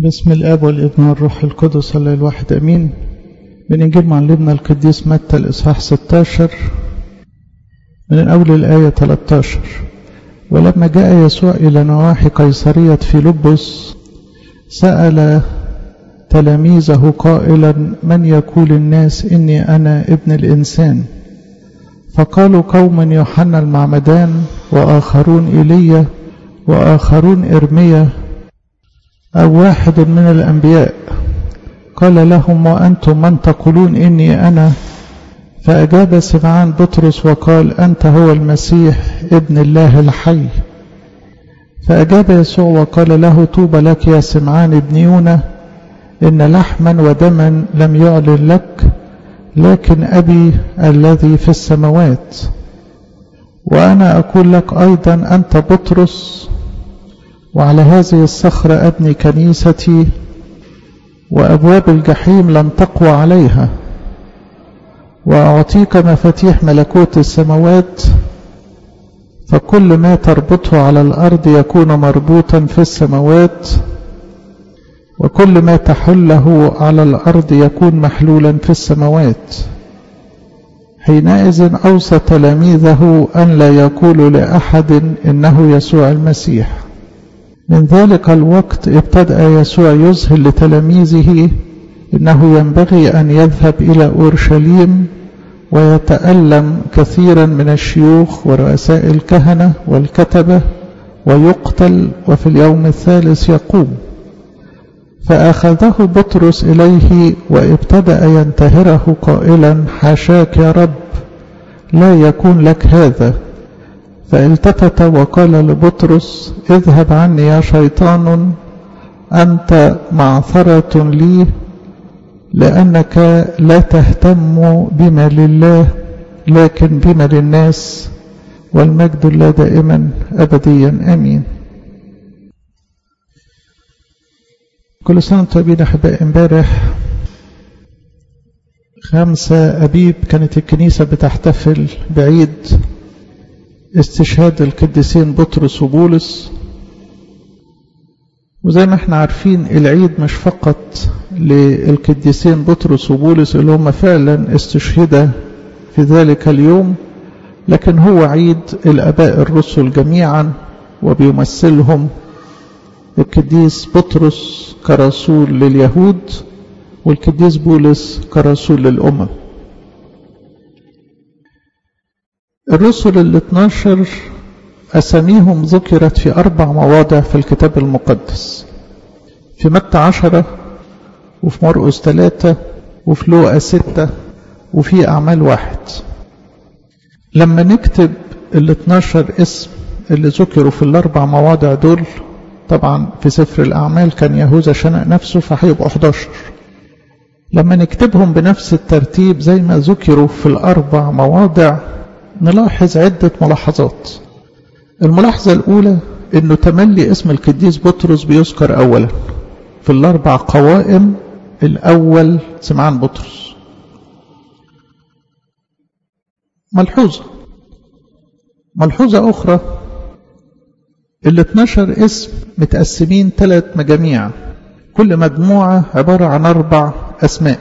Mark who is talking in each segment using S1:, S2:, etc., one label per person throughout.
S1: بسم الاب والابن والروح القدس الله الواحد امين من انجيل معلمنا القديس متى الاصحاح 16 من اول الايه 13 ولما جاء يسوع الى نواحي قيصريه فيلبس سال تلاميذه قائلا من يقول الناس اني انا ابن الانسان فقالوا قوم يوحنا المعمدان واخرون ايليا واخرون ارميا أو واحد من الأنبياء قال لهم وأنتم من تقولون إني أنا فأجاب سمعان بطرس وقال أنت هو المسيح ابن الله الحي فأجاب يسوع وقال له طوبى لك يا سمعان ابن يونا إن لحما ودما لم يعلن لك لكن أبي الذي في السماوات وأنا أقول لك أيضا أنت بطرس وعلى هذه الصخرة أبني كنيستي وأبواب الجحيم لن تقوى عليها وأعطيك مفاتيح ملكوت السماوات فكل ما تربطه على الأرض يكون مربوطا في السماوات وكل ما تحله على الأرض يكون محلولا في السماوات حينئذ أوصى تلاميذه أن لا يقولوا لأحد إنه يسوع المسيح من ذلك الوقت ابتدأ يسوع يذهل لتلاميذه إنه ينبغي أن يذهب إلى أورشليم ويتألم كثيرا من الشيوخ ورؤساء الكهنة والكتبة ويقتل وفي اليوم الثالث يقوم فأخذه بطرس إليه وابتدأ ينتهره قائلا حاشاك يا رب لا يكون لك هذا فالتفت وقال لبطرس اذهب عني يا شيطان أنت معثرة لي لأنك لا تهتم بما لله لكن بما للناس والمجد الله دائما أبديا آمين كل سنة وانتم طيبين أحبائي امبارح خمسة أبيب كانت الكنيسة بتحتفل بعيد استشهاد القديسين بطرس وبولس وزي ما احنا عارفين العيد مش فقط للقديسين بطرس وبولس اللي هم فعلا استشهد في ذلك اليوم لكن هو عيد الاباء الرسل جميعا وبيمثلهم القديس بطرس كرسول لليهود والقديس بولس كرسول للامم الرسل ال 12 أساميهم ذكرت في أربع مواضع في الكتاب المقدس في متى عشرة وفي مرقس ثلاثة وفي لوقا ستة وفي أعمال واحد لما نكتب ال 12 اسم اللي ذكروا في الأربع مواضع دول طبعا في سفر الأعمال كان يهوذا شنق نفسه فهيبقوا 11 لما نكتبهم بنفس الترتيب زي ما ذكروا في الأربع مواضع نلاحظ عدة ملاحظات الملاحظة الأولى أنه تملي اسم القديس بطرس بيذكر أولا في الأربع قوائم الأول سمعان بطرس ملحوظة ملحوظة أخرى ال 12 اسم متقسمين ثلاث مجاميع كل مجموعة عبارة عن أربع أسماء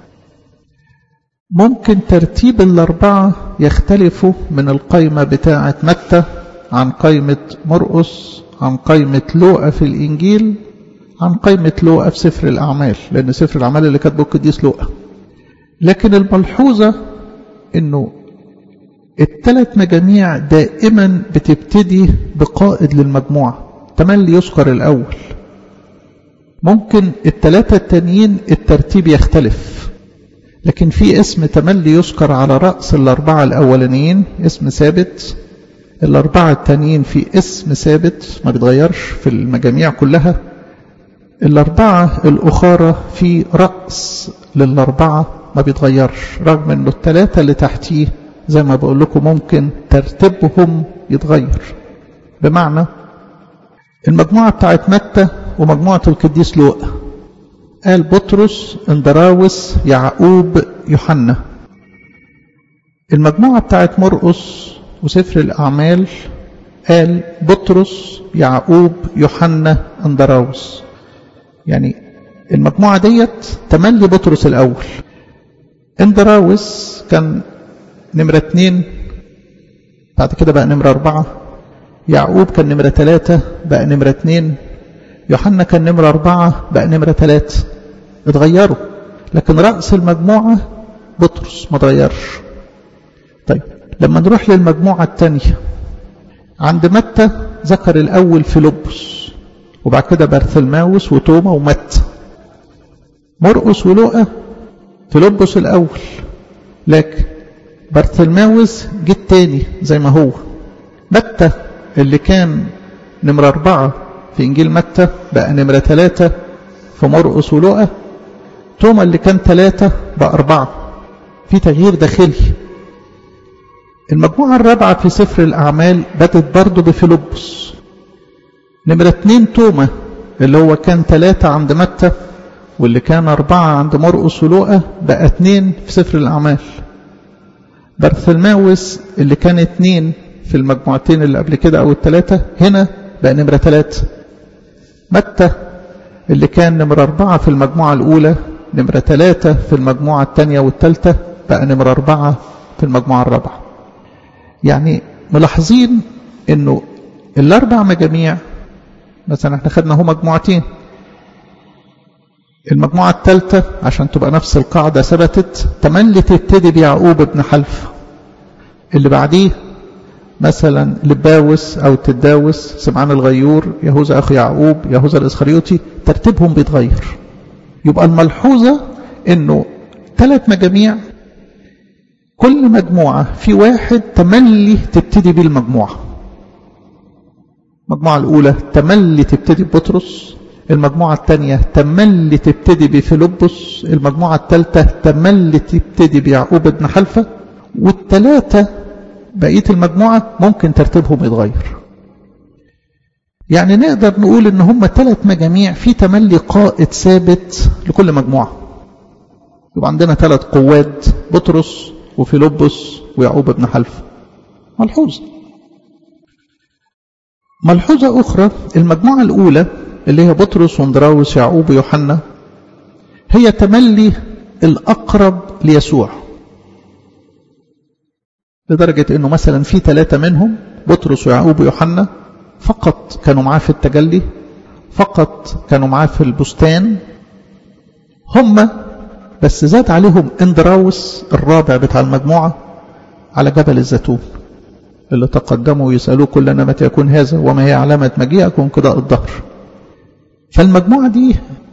S1: ممكن ترتيب الأربعة يختلفوا من القائمة بتاعة متى عن قائمة مرقس عن قائمة لوقا في الإنجيل عن قائمة لوقا في سفر الأعمال لأن سفر الأعمال اللي كاتبه القديس لوقا لكن الملحوظة إنه الثلاث مجاميع دائما بتبتدي بقائد للمجموعة تملي يذكر الأول ممكن الثلاثة التانيين الترتيب يختلف لكن في اسم تملي يذكر على رأس الأربعة الأولانيين اسم ثابت الأربعة التانيين في اسم ثابت ما بيتغيرش في المجاميع كلها الأربعة الأخرى في رأس للأربعة ما بيتغيرش رغم أنه الثلاثة اللي تحتيه زي ما بقول لكم ممكن ترتيبهم يتغير بمعنى المجموعة بتاعت متى ومجموعة القديس لوقا قال بطرس اندراوس يعقوب يوحنا المجموعة بتاعت مرقس وسفر الأعمال قال بطرس يعقوب يوحنا اندراوس يعني المجموعة ديت تملي بطرس الأول اندراوس كان نمرة اتنين بعد كده بقى نمرة أربعة يعقوب كان نمرة ثلاثة بقى نمرة اتنين يوحنا كان نمرة أربعة بقى نمرة ثلاثة اتغيروا لكن رأس المجموعة بطرس ما اتغيرش طيب لما نروح للمجموعة الثانية عند متى ذكر الأول فيلبس وبعد كده برثلماوس وتوما ومتى مرقس ولوقا فيلبس الأول لكن برثلماوس جه التاني زي ما هو متى اللي كان نمرة أربعة في إنجيل متى بقى نمرة ثلاثة في مرقس ولوقا توما اللي كان ثلاثة بقى أربعة في تغيير داخلي المجموعة الرابعة في سفر الأعمال بدت برضه بفيلبس نمرة اتنين توما اللي هو كان ثلاثة عند متى واللي كان أربعة عند مرقس ولوقا بقى اتنين في سفر الأعمال برثلماوس اللي كان اتنين في المجموعتين اللي قبل كده أو الثلاثة هنا بقى نمرة ثلاثة متى اللي كان نمرة أربعة في المجموعة الأولى نمرة ثلاثة في المجموعة الثانية والثالثة بقى نمرة أربعة في المجموعة الرابعة يعني ملاحظين انه الاربع مجاميع مثلا احنا خدنا هو مجموعتين المجموعة الثالثة عشان تبقى نفس القاعدة ثبتت تملي تبتدي بيعقوب ابن حلف اللي بعديه مثلا لباوس او تداوس سمعان الغيور يهوذا اخو يعقوب يهوذا الاسخريوطي ترتيبهم بيتغير يبقى الملحوظة انه ثلاث مجاميع كل مجموعة في واحد تملي تبتدي بيه المجموعة المجموعة الأولى تملي تبتدي ببطرس المجموعة الثانية تملي تبتدي بفيلبس المجموعة الثالثة تملي تبتدي بيعقوب بن حلفة والثلاثة بقية المجموعة ممكن ترتيبهم يتغير يعني نقدر نقول ان هم ثلاث مجاميع في تملي قائد ثابت لكل مجموعة يبقى عندنا ثلاث قوات بطرس وفيلبس ويعقوب بن حلف ملحوظة ملحوظة أخرى المجموعة الأولى اللي هي بطرس واندراوس يعقوب ويوحنا هي تملي الأقرب ليسوع لدرجة أنه مثلا في ثلاثة منهم بطرس ويعقوب ويوحنا فقط كانوا معاه في التجلي فقط كانوا معاه في البستان هم بس زاد عليهم اندراوس الرابع بتاع المجموعة على جبل الزيتون اللي تقدموا يسألوه كلنا متى يكون هذا وما هي علامة مجيئكم قضاء الظهر فالمجموعة دي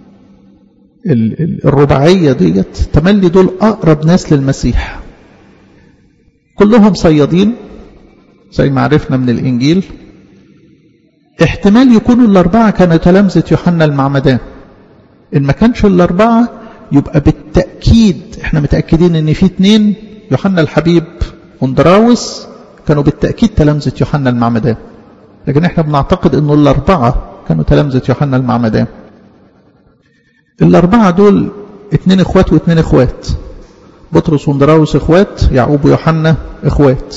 S1: الرباعية ديت تملي دول أقرب ناس للمسيح كلهم صيادين زي ما عرفنا من الإنجيل احتمال يكونوا الأربعة كانوا تلامذة يوحنا المعمدان إن ما كانش الأربعة يبقى بالتأكيد احنا متأكدين ان في اتنين يوحنا الحبيب واندراوس كانوا بالتأكيد تلامذة يوحنا المعمدان لكن احنا بنعتقد انه الاربعة كانوا تلامذة يوحنا المعمدان الاربعة دول اتنين اخوات واتنين اخوات بطرس واندراوس اخوات يعقوب ويوحنا اخوات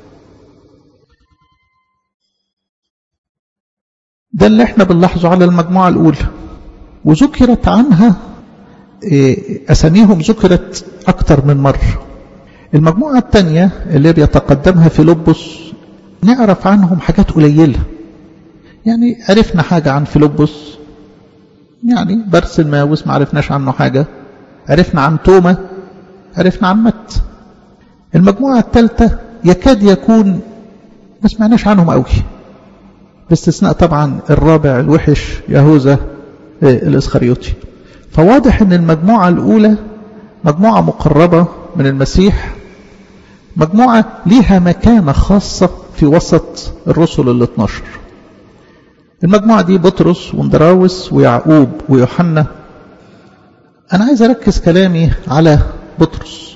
S1: ده اللي احنا بنلاحظه على المجموعة الاولى وذكرت عنها أساميهم ذكرت أكثر من مرة المجموعة الثانية اللي بيتقدمها فيلبس نعرف عنهم حاجات قليلة يعني عرفنا حاجة عن فيلبس يعني برس الماوس ما عرفناش عنه حاجة عرفنا عن توما عرفنا عن مت المجموعة الثالثة يكاد يكون ما سمعناش عنهم قوي باستثناء طبعا الرابع الوحش يهوذا الإسخريوطي فواضح ان المجموعة الأولى مجموعة مقربة من المسيح مجموعة ليها مكانة خاصة في وسط الرسل ال 12 المجموعة دي بطرس واندراوس ويعقوب ويوحنا أنا عايز أركز كلامي على بطرس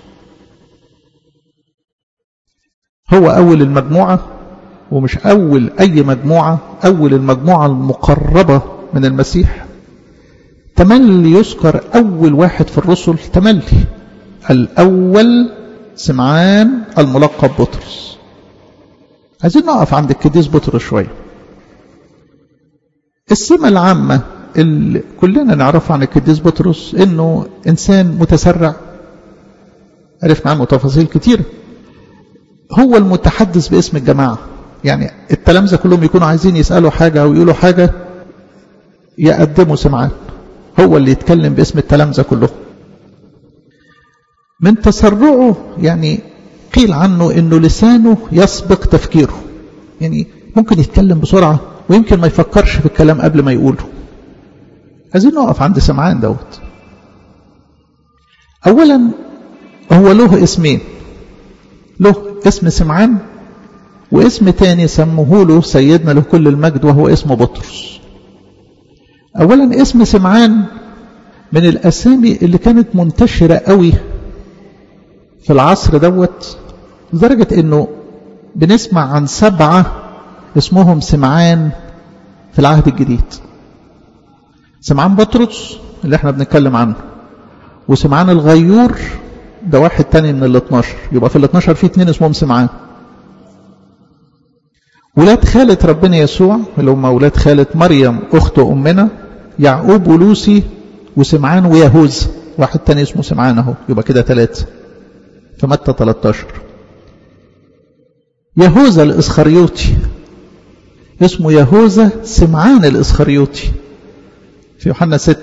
S1: هو أول المجموعة ومش أول أي مجموعة أول المجموعة المقربة من المسيح تملي يذكر أول واحد في الرسل تملي الأول سمعان الملقب بطرس عايزين نقف عند القديس بطرس شوية السمة العامة اللي كلنا نعرفه عن القديس بطرس انه انسان متسرع عرفنا عنه تفاصيل كتير هو المتحدث باسم الجماعة يعني التلامذة كلهم يكونوا عايزين يسألوا حاجة أو يقولوا حاجة يقدموا سمعان هو اللي يتكلم باسم التلامذة كلهم من تسرعه يعني قيل عنه انه لسانه يسبق تفكيره يعني ممكن يتكلم بسرعة ويمكن ما يفكرش في الكلام قبل ما يقوله عايزين نقف عند سمعان دوت اولا هو له اسمين له اسم سمعان واسم تاني سموه له سيدنا له كل المجد وهو اسمه بطرس اولا اسم سمعان من الاسامي اللي كانت منتشرة قوي في العصر دوت لدرجة انه بنسمع عن سبعة اسمهم سمعان في العهد الجديد سمعان بطرس اللي احنا بنتكلم عنه وسمعان الغيور ده واحد تاني من ال 12 يبقى في ال 12 في اتنين اسمهم سمعان ولاد خالة ربنا يسوع اللي هم ولاد خالة مريم أخت أمنا يعقوب ولوسي وسمعان ويهوذا واحد تاني اسمه سمعان اهو يبقى كده ثلاثة في متى 13 يهوذا الإسخريوطي اسمه يهوذا سمعان الإسخريوطي في يوحنا 6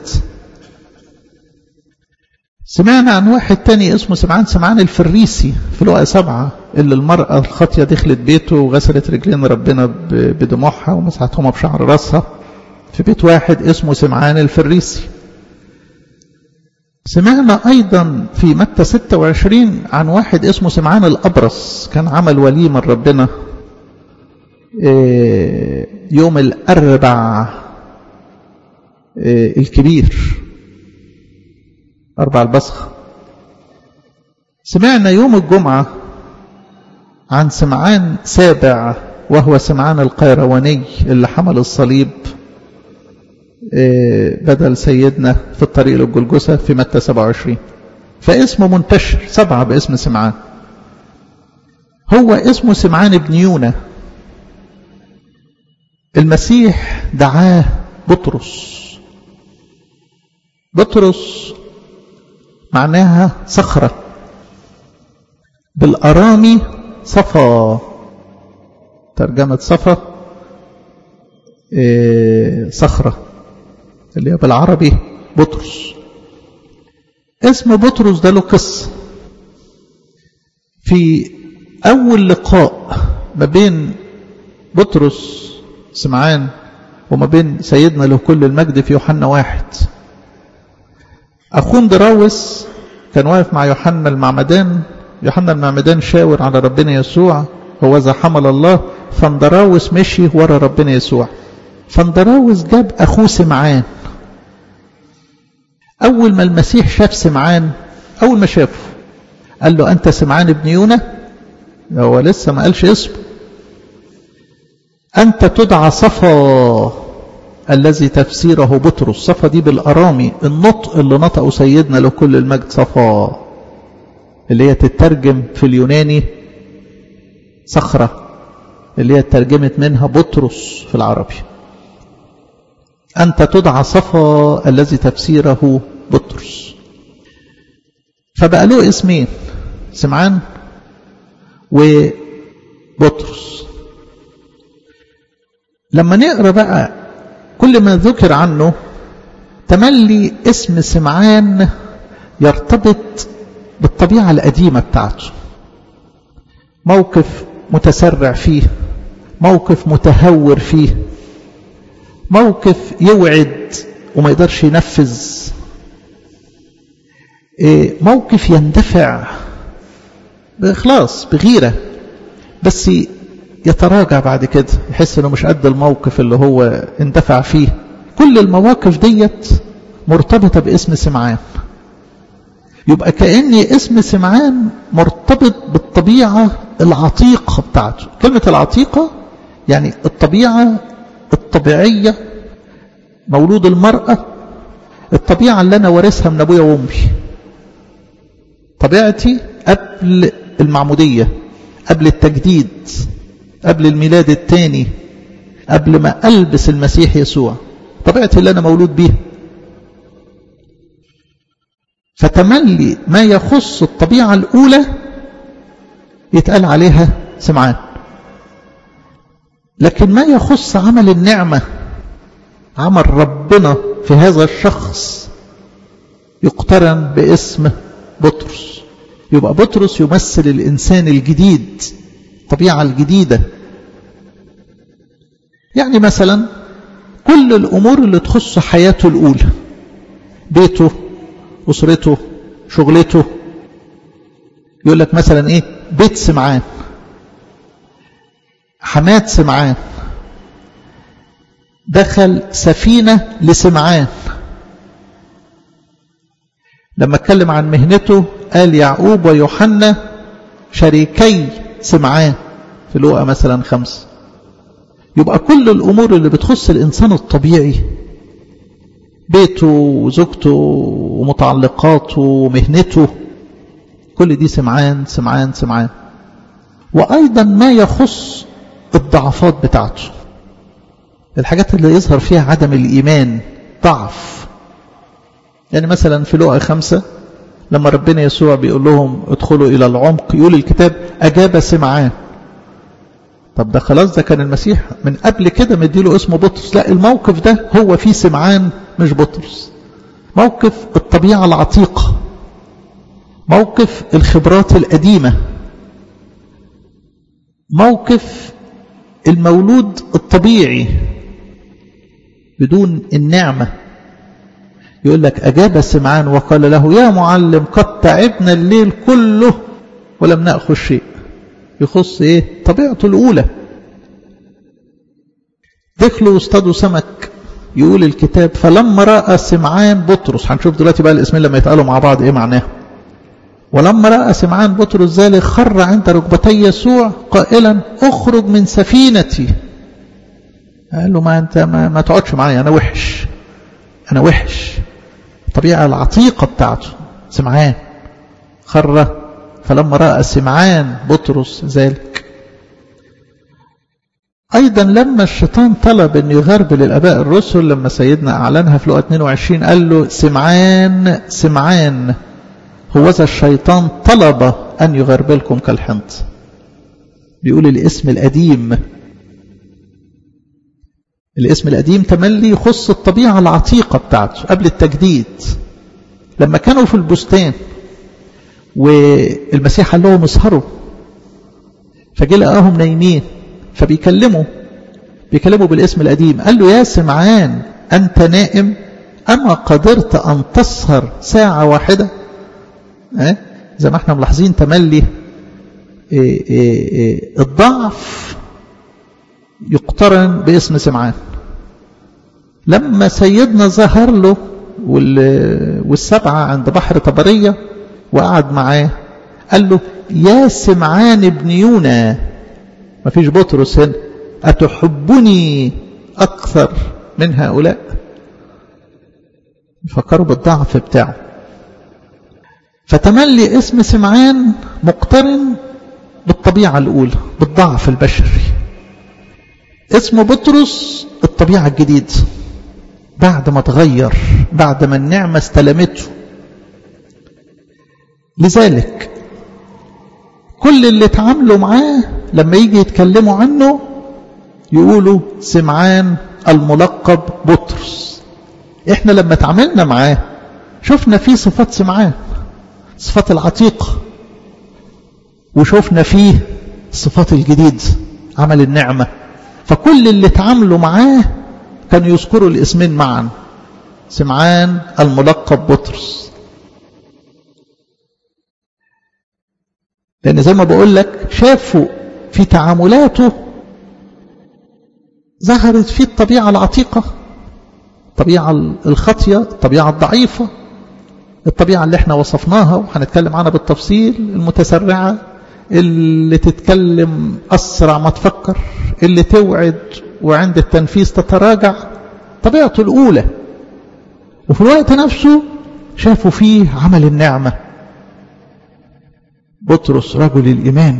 S1: سمعنا عن واحد تاني اسمه سمعان سمعان الفريسي في لقا سبعة اللي المرأة الخاطية دخلت بيته وغسلت رجلين ربنا بدموعها ومسحتهما بشعر راسها في بيت واحد اسمه سمعان الفريسي سمعنا أيضا في متى 26 عن واحد اسمه سمعان الأبرص كان عمل وليمة ربنا يوم الأربع الكبير أربع البصخ سمعنا يوم الجمعة عن سمعان سابع وهو سمعان القيرواني اللي حمل الصليب بدل سيدنا في الطريق للجلجسة في متى 27 فاسمه منتشر سبعة باسم سمعان هو اسمه سمعان بن يونا المسيح دعاه بطرس بطرس معناها صخرة بالأرامي صفا ترجمة صفا إيه صخرة اللي هي بالعربي بطرس اسم بطرس ده له قصة في أول لقاء ما بين بطرس سمعان وما بين سيدنا له كل المجد في يوحنا واحد أخون دراوس كان واقف مع يوحنا المعمدان يوحنا المعمدان شاور على ربنا يسوع هو ذا حمل الله فاندراوس مشي ورا ربنا يسوع فاندراوس جاب أخوه سمعان أول ما المسيح شاف سمعان أول ما شافه قال له أنت سمعان ابن يونا هو لسه ما قالش اسمه أنت تدعى صفا الذي تفسيره بطرس صفا دي بالأرامي النطق اللي نطقه سيدنا لكل المجد صفا اللي هي تترجم في اليوناني صخرة اللي هي ترجمت منها بطرس في العربي أنت تدعى صفا الذي تفسيره بطرس فبقى له اسمين سمعان وبطرس لما نقرأ بقى كل ما ذكر عنه تملي اسم سمعان يرتبط بالطبيعة القديمة بتاعته موقف متسرع فيه موقف متهور فيه موقف يوعد وما يقدرش ينفذ موقف يندفع بإخلاص بغيرة بس يتراجع بعد كده يحس انه مش قد الموقف اللي هو اندفع فيه كل المواقف ديت مرتبطة باسم سمعان يبقى كأني اسم سمعان مرتبط بالطبيعة العتيقة بتاعته كلمة العتيقة يعني الطبيعة الطبيعية مولود المرأة الطبيعة اللي أنا وارثها من أبويا وأمي طبيعتي قبل المعمودية قبل التجديد قبل الميلاد الثاني قبل ما ألبس المسيح يسوع طبيعتي اللي أنا مولود بيها فتملي ما يخص الطبيعة الأولى يتقال عليها سمعان لكن ما يخص عمل النعمة عمل ربنا في هذا الشخص يقترن باسم بطرس يبقى بطرس يمثل الإنسان الجديد الطبيعة الجديدة يعني مثلا كل الأمور اللي تخص حياته الأولى بيته أسرته شغلته يقول لك مثلا إيه بيت سمعان حماد سمعان دخل سفينة لسمعان لما اتكلم عن مهنته قال يعقوب ويوحنا شريكي سمعان في لوقا مثلا خمسة يبقى كل الأمور اللي بتخص الإنسان الطبيعي بيته وزوجته ومتعلقاته ومهنته كل دي سمعان سمعان سمعان وأيضا ما يخص الضعفات بتاعته الحاجات اللي يظهر فيها عدم الإيمان ضعف يعني مثلا في لقاء خمسة لما ربنا يسوع بيقول لهم ادخلوا إلى العمق يقول الكتاب أجاب سمعان طب ده خلاص ده كان المسيح من قبل كده مديله اسمه بطرس لا الموقف ده هو فيه سمعان مش بطرس موقف الطبيعة العتيقة موقف الخبرات القديمة موقف المولود الطبيعي بدون النعمة يقول لك أجاب سمعان وقال له يا معلم قد تعبنا الليل كله ولم نأخذ شيء يخص إيه طبيعته الأولى دخلوا واصطادوا سمك يقول الكتاب فلما رأى سمعان بطرس هنشوف دلوقتي بقى الاسمين لما يتقالوا مع بعض ايه معناه ولما رأى سمعان بطرس ذلك خر عند ركبتي يسوع قائلا اخرج من سفينتي قال له ما انت ما, ما تقعدش معايا انا وحش انا وحش الطبيعة العتيقة بتاعته سمعان خر فلما رأى سمعان بطرس ذلك أيضا لما الشيطان طلب أن يغربل الأباء الرسل لما سيدنا أعلنها في لقاء 22 قال له سمعان سمعان هوذا الشيطان طلب أن يغربلكم كالحنط بيقول الاسم القديم الاسم القديم تملي يخص الطبيعة العتيقة بتاعته قبل التجديد لما كانوا في البستان والمسيح قال لهم اسهروا فجه لقاهم نايمين فبيكلموا بيكلموا بالاسم القديم قال له يا سمعان أنت نائم أما قدرت أن تسهر ساعة واحدة أه؟ زي ما احنا ملاحظين تملي إيه إيه إيه الضعف يقترن باسم سمعان لما سيدنا ظهر له والسبعة عند بحر طبرية وقعد معاه قال له يا سمعان ابن يونا ما فيش بطرس هنا أتحبني أكثر من هؤلاء فكروا بالضعف بتاعه فتملي اسم سمعان مقترن بالطبيعة الأولى بالضعف البشري اسم بطرس الطبيعة الجديدة بعد ما تغير بعد ما النعمة استلمته لذلك كل اللي اتعاملوا معاه لما يجي يتكلموا عنه يقولوا سمعان الملقب بطرس احنا لما اتعاملنا معاه شفنا فيه صفات سمعان صفات العتيقة وشفنا فيه الصفات الجديد عمل النعمة فكل اللي اتعاملوا معاه كانوا يذكروا الاسمين معا سمعان الملقب بطرس لأن زي ما بقول لك شافوا في تعاملاته ظهرت فيه الطبيعة العتيقة الطبيعة الخطية الطبيعة الضعيفة الطبيعة اللي احنا وصفناها وهنتكلم عنها بالتفصيل المتسرعة اللي تتكلم أسرع ما تفكر اللي توعد وعند التنفيذ تتراجع طبيعته الأولى وفي الوقت نفسه شافوا فيه عمل النعمة بطرس رجل الإيمان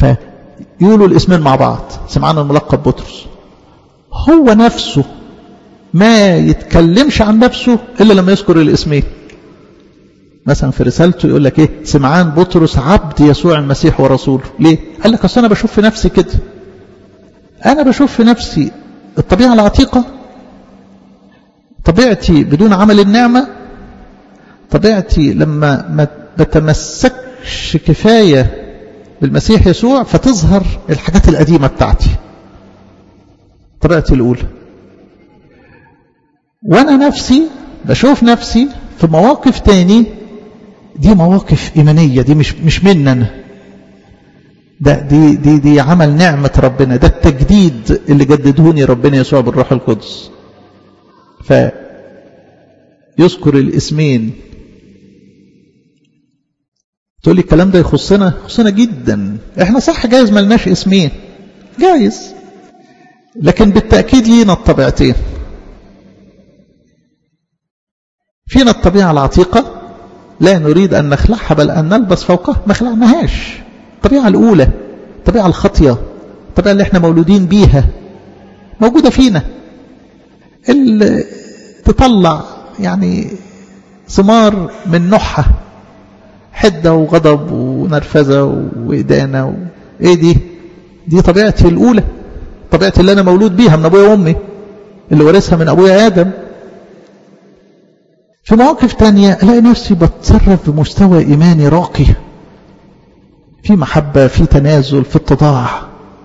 S1: فيقولوا الاسمين مع بعض سمعنا الملقب بطرس هو نفسه ما يتكلمش عن نفسه إلا لما يذكر الاسمين مثلا في رسالته يقول لك ايه سمعان بطرس عبد يسوع المسيح ورسوله ليه قال لك اصل انا بشوف في نفسي كده انا بشوف في نفسي الطبيعه العتيقه طبيعتي بدون عمل النعمه طبيعتي لما ما بتمسكش كفايه بالمسيح يسوع فتظهر الحاجات القديمه بتاعتي طبيعتي الاولى وانا نفسي بشوف نفسي في مواقف تاني دي مواقف إيمانية دي مش مش مني أنا ده دي دي دي عمل نعمة ربنا ده التجديد اللي جددهوني ربنا يسوع بالروح القدس ف يذكر الاسمين تقول لي الكلام ده يخصنا يخصنا جدا احنا صح جايز ملناش اسمين جايز لكن بالتأكيد لينا الطبيعتين فينا الطبيعة العتيقة لا نريد أن نخلعها بل أن نلبس فوقها ما خلعناهاش الطبيعة الأولى الطبيعة الخطية الطبيعة اللي احنا مولودين بيها موجودة فينا اللي تطلع يعني ثمار من نوعها حدة وغضب ونرفزة وإدانة و... ايه دي دي طبيعتي الأولى طبيعتي اللي أنا مولود بيها من أبويا وأمي اللي ورثها من أبويا آدم في مواقف تانية ألاقي نفسي بتصرف بمستوى إيماني راقي في محبة في تنازل في اتضاع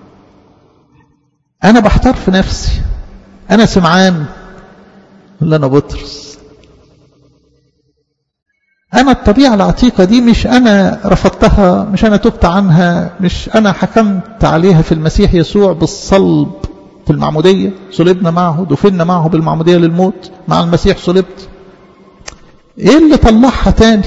S1: أنا بحتار في نفسي أنا سمعان ولا أنا بطرس أنا الطبيعة العتيقة دي مش أنا رفضتها مش أنا تبت عنها مش أنا حكمت عليها في المسيح يسوع بالصلب في المعمودية صلبنا معه دفنا معه بالمعمودية للموت مع المسيح صلبت ايه اللي طلعها تاني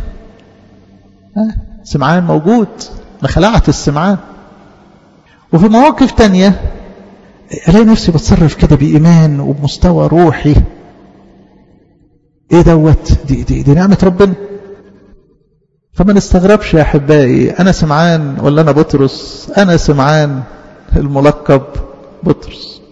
S1: سمعان موجود خلعت السمعان وفي مواقف تانية الاقي نفسي بتصرف كده بإيمان وبمستوى روحي ايه دوت دي, دي, دي نعمة ربنا فما نستغربش يا احبائي انا سمعان ولا انا بطرس انا سمعان الملقب بطرس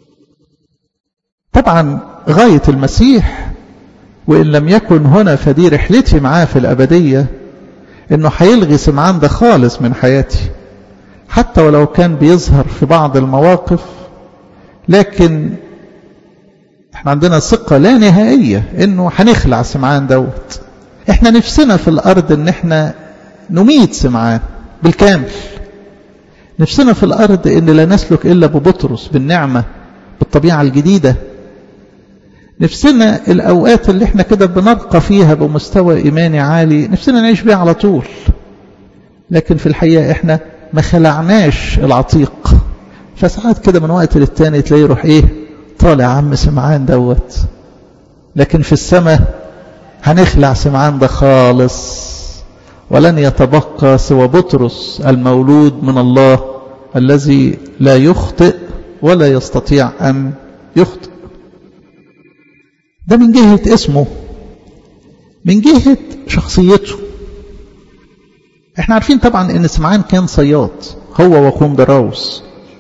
S1: طبعا غاية المسيح وإن لم يكن هنا فدي رحلتي معاه في الأبدية إنه هيلغي سمعان ده خالص من حياتي حتى ولو كان بيظهر في بعض المواقف لكن احنا عندنا ثقة لا نهائية إنه هنخلع سمعان دوت احنا نفسنا في الأرض إن احنا نميت سمعان بالكامل نفسنا في الأرض إن لا نسلك إلا ببطرس بالنعمة بالطبيعة الجديدة نفسنا الأوقات اللي احنا كده بنرقى فيها بمستوى إيماني عالي نفسنا نعيش بيها على طول لكن في الحقيقة احنا ما خلعناش العتيق فساعات كده من وقت للتاني تلاقيه يروح ايه طالع عم سمعان دوت لكن في السماء هنخلع سمعان ده خالص ولن يتبقى سوى بطرس المولود من الله الذي لا يخطئ ولا يستطيع أن يخطئ ده من جهة اسمه من جهة شخصيته احنا عارفين طبعا ان سمعان كان صياد هو واخوه دراوس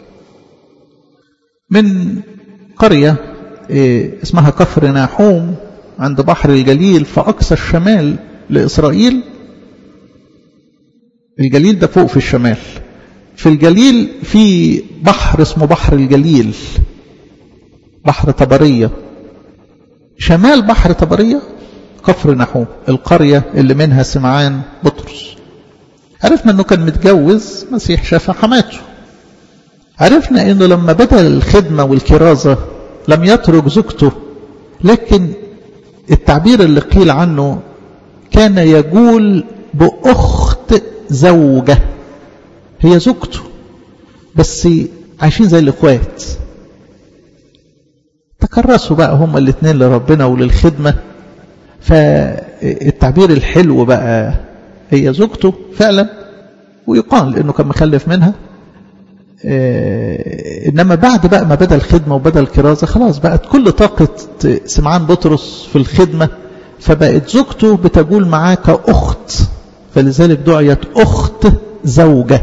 S1: من قرية اه اسمها كفر ناحوم عند بحر الجليل في أقصى الشمال لإسرائيل الجليل ده فوق في الشمال في الجليل في بحر اسمه بحر الجليل بحر طبرية شمال بحر طبرية كفر نحوم القرية اللي منها سمعان بطرس عرفنا انه كان متجوز مسيح شافع حماته عرفنا انه لما بدأ الخدمة والكرازة لم يترك زوجته لكن التعبير اللي قيل عنه كان يقول بأخت زوجة هي زوجته بس عايشين زي الاخوات تكرسوا بقى هما الاثنين لربنا وللخدمة فالتعبير الحلو بقى هي زوجته فعلا ويقال انه كان مخلف منها انما بعد بقى ما بدا الخدمة وبدا الكرازة خلاص بقت كل طاقة سمعان بطرس في الخدمة فبقت زوجته بتقول معاه كأخت فلذلك دعيت أخت زوجة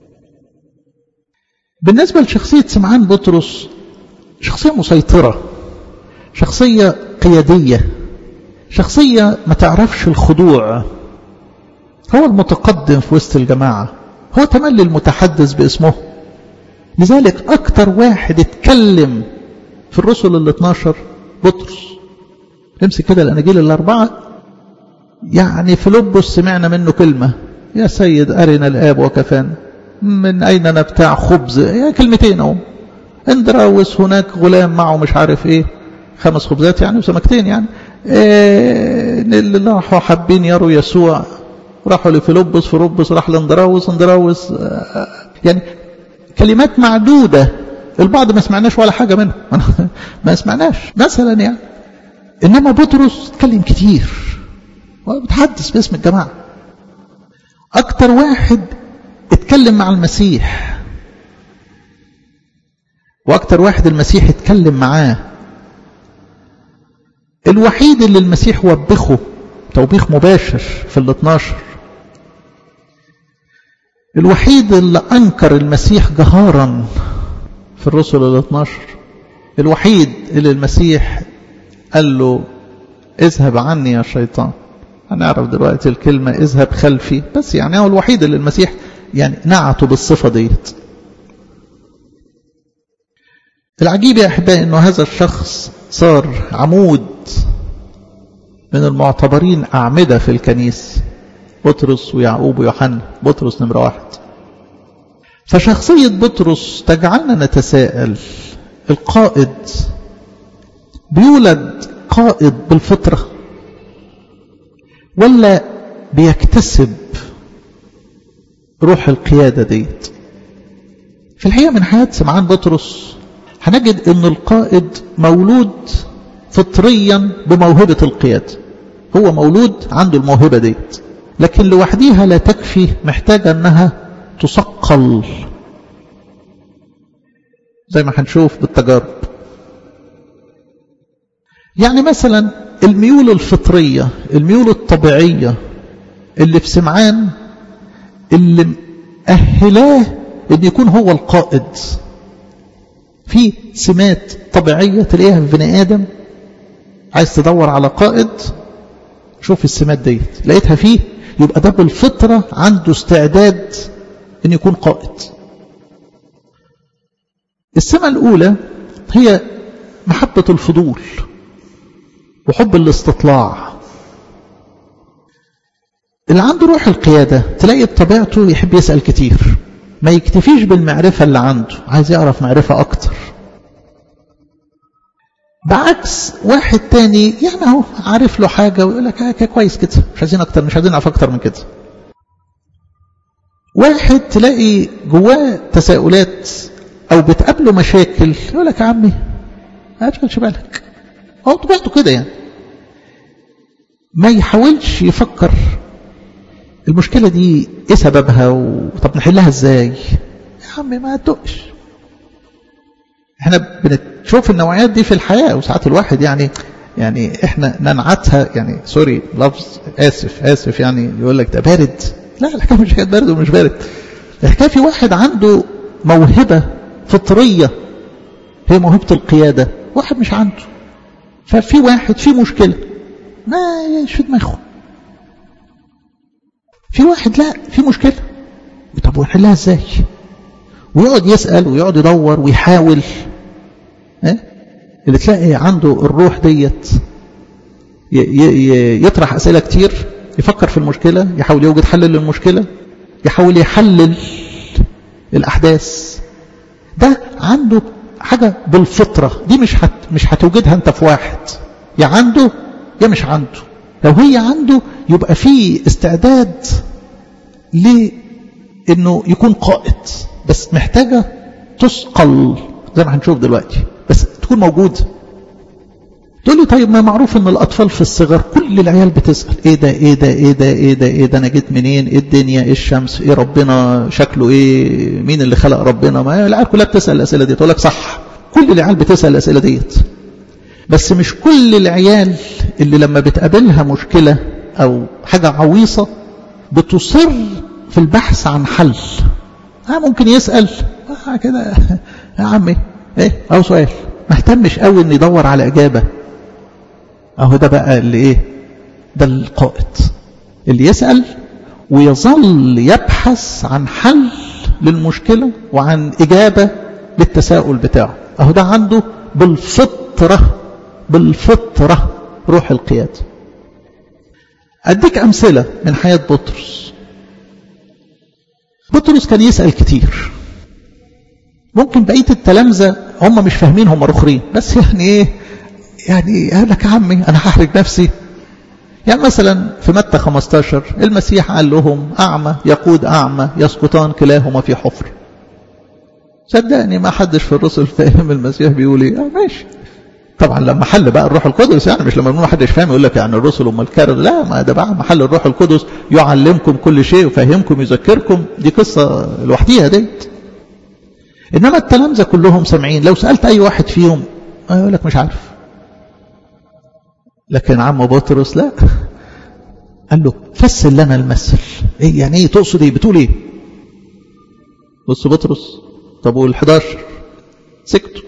S1: بالنسبة لشخصية سمعان بطرس شخصية مسيطرة شخصية قيادية شخصية ما تعرفش الخضوع هو المتقدم في وسط الجماعة هو تملي المتحدث باسمه لذلك أكتر واحد اتكلم في الرسل ال 12 بطرس امسك كده الأناجيل الأربعة يعني فيلبس سمعنا منه كلمة يا سيد أرنا الآب وكفانا من أين نبتاع خبز يا كلمتين اهو اندراوس هناك غلام معه مش عارف ايه خمس خبزات يعني وسمكتين يعني إيه اللي راحوا حابين يروا يسوع راحوا لفيلبس فيلبس راح لاندراوس اندراوس يعني كلمات معدودة البعض ما سمعناش ولا حاجة منه ما سمعناش مثلا يعني إنما بطرس اتكلم كتير بتحدث باسم الجماعة أكتر واحد اتكلم مع المسيح وأكتر واحد المسيح اتكلم معاه الوحيد اللي المسيح وبخه توبيخ مباشر في ال 12 الوحيد اللي أنكر المسيح جهارا في الرسل ال 12 الوحيد اللي المسيح قال له اذهب عني يا شيطان هنعرف دلوقتي الكلمة اذهب خلفي بس يعني هو الوحيد اللي المسيح يعني نعته بالصفة ديت العجيب يا أحبائي أنه هذا الشخص صار عمود من المعتبرين أعمدة في الكنيسة بطرس ويعقوب ويوحنا بطرس نمرة واحد فشخصية بطرس تجعلنا نتساءل القائد بيولد قائد بالفطرة ولا بيكتسب روح القيادة ديت في الحقيقة من حياة سمعان بطرس هنجد ان القائد مولود فطريا بموهبة القيادة هو مولود عنده الموهبة ديت لكن لوحديها لا تكفي محتاجة انها تثقل زي ما هنشوف بالتجارب يعني مثلا الميول الفطرية الميول الطبيعية اللي في سمعان اللي أهلاه ان يكون هو القائد في سمات طبيعية تلاقيها في بني آدم عايز تدور على قائد شوف السمات ديت لقيتها فيه يبقى ده بالفطرة عنده استعداد ان يكون قائد السمة الأولى هي محبة الفضول وحب الاستطلاع اللي عنده روح القيادة تلاقي بطبيعته يحب يسأل كتير ما يكتفيش بالمعرفة اللي عنده عايز يعرف معرفة أكتر بعكس واحد تاني يعني اهو عارف له حاجة ويقول لك آه كويس كده مش عايزين أكتر مش عايزين نعرف أكتر من كده واحد تلاقي جواه تساؤلات أو بتقابله مشاكل يقول لك يا عمي ما تشغلش بالك هو طبيعته كده يعني ما يحاولش يفكر المشكلة دي ايه سببها وطب نحلها ازاي يا عمي ما تدقش احنا بنشوف النوعيات دي في الحياة وساعات الواحد يعني يعني احنا ننعتها يعني سوري لفظ اسف اسف يعني يقول لك ده بارد لا الحكاية مش حكاية بارد ومش بارد الحكاية في واحد عنده موهبة فطرية هي موهبة القيادة واحد مش عنده ففي واحد في مشكلة ما يش في دماغه في واحد لا في مشكلة طب ونحلها ازاي ويقعد يسأل ويقعد يدور ويحاول اه؟ اللي تلاقي عنده الروح ديت يطرح أسئلة كتير يفكر في المشكلة يحاول يوجد حل للمشكلة يحاول يحلل الأحداث ده عنده حاجة بالفطرة دي مش هت مش هتوجدها انت في واحد يا عنده يا مش عنده لو هي عنده يبقى في استعداد لانه يكون قائد بس محتاجة تثقل زي ما هنشوف دلوقتي بس تكون موجودة تقول لي طيب ما معروف ان الاطفال في الصغر كل العيال بتسأل ايه ده ايه ده ايه ده ايه ده ايه ده انا جيت منين ايه الدنيا ايه الشمس ايه ربنا شكله ايه مين اللي خلق ربنا ما العيال كلها بتسأل الاسئلة دي تقول لك صح كل العيال بتسأل الاسئلة ديت بس مش كل العيال اللي لما بتقابلها مشكلة او حاجة عويصة بتصر في البحث عن حل ها ممكن يسأل آه كده يا عمي ايه او سؤال ما اهتمش قوي ان يدور على اجابة اهو ده بقى اللي ايه ده القائد اللي يسأل ويظل يبحث عن حل للمشكلة وعن إجابة للتساؤل بتاعه أهو ده عنده بالفطرة بالفطرة روح القيادة أديك أمثلة من حياة بطرس بطرس كان يسأل كتير ممكن بقية التلامذة هم مش فاهمين هم رخرين بس يعني ايه يعني قال لك يا عمي انا هحرج نفسي يعني مثلا في متى 15 المسيح قال لهم أعمى يقود أعمى يسقطان كلاهما في حفر صدقني ما حدش في الرسل فاهم المسيح بيقول ايه آه ماشي طبعا لما حل بقى الروح القدس يعني مش لما ما حدش فاهم يقول لك يعني الرسل هم الكرر لا ما ده بقى محل الروح القدس يعلمكم كل شيء ويفهمكم يذكركم دي قصة لوحديها ديت انما التلامذة كلهم سامعين لو سألت اي واحد فيهم يقول لك مش عارف لكن عم بطرس لا قال له فسر لنا المثل ايه يعني ايه تقصد ايه بتقول ايه بص بطرس طب وال11 سكتوا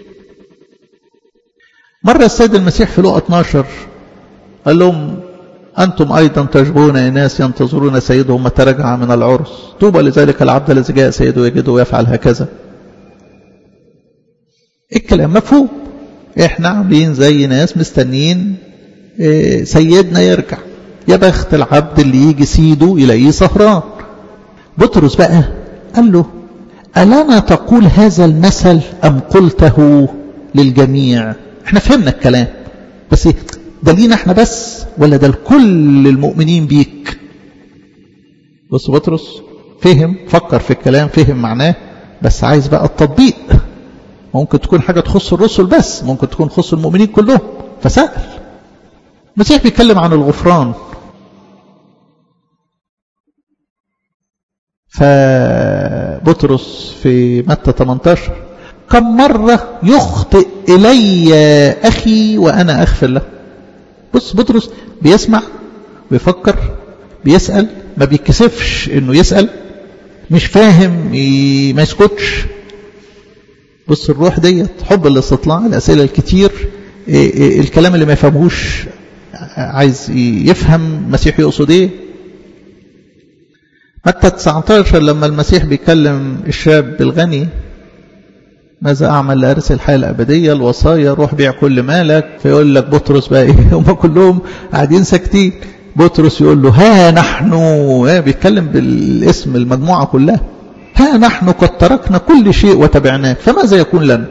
S1: مرة السيد المسيح في لقى 12 قال لهم أنتم أيضا تشبهون أناس ينتظرون سيدهم متى رجع من العرس طوبى لذلك العبد الذي جاء سيده يجده ويفعل هكذا الكلام مفهوم احنا عاملين زي ناس مستنيين سيدنا يرجع يا بخت العبد اللي يجي سيده يلاقيه سهران بطرس بقى قال له ألنا تقول هذا المثل أم قلته للجميع احنا فهمنا الكلام بس ده لينا احنا بس ولا ده لكل المؤمنين بيك بص بطرس فهم فكر في الكلام فهم معناه بس عايز بقى التطبيق ممكن تكون حاجة تخص الرسل بس ممكن تكون تخص المؤمنين كلهم فسأل المسيح بيتكلم عن الغفران فبطرس في متى 18 كم مرة يخطئ إلي أخي وأنا أغفر له بص بطرس بيسمع بيفكر بيسأل ما بيتكسفش انه يسأل مش فاهم ما يسكتش بص الروح ديت حب الاستطلاع الأسئلة الكتير الكلام اللي ما يفهمهوش عايز يفهم المسيح يقصد ايه متى 19 لما المسيح بيكلم الشاب الغني ماذا أعمل لأرث الحياة الأبدية الوصايا روح بيع كل مالك فيقول لك بطرس بقى إيه هم كلهم قاعدين ساكتين بطرس يقول له ها نحن بيتكلم بالاسم المجموعة كلها ها نحن قد تركنا كل شيء وتبعناك فماذا يكون لنا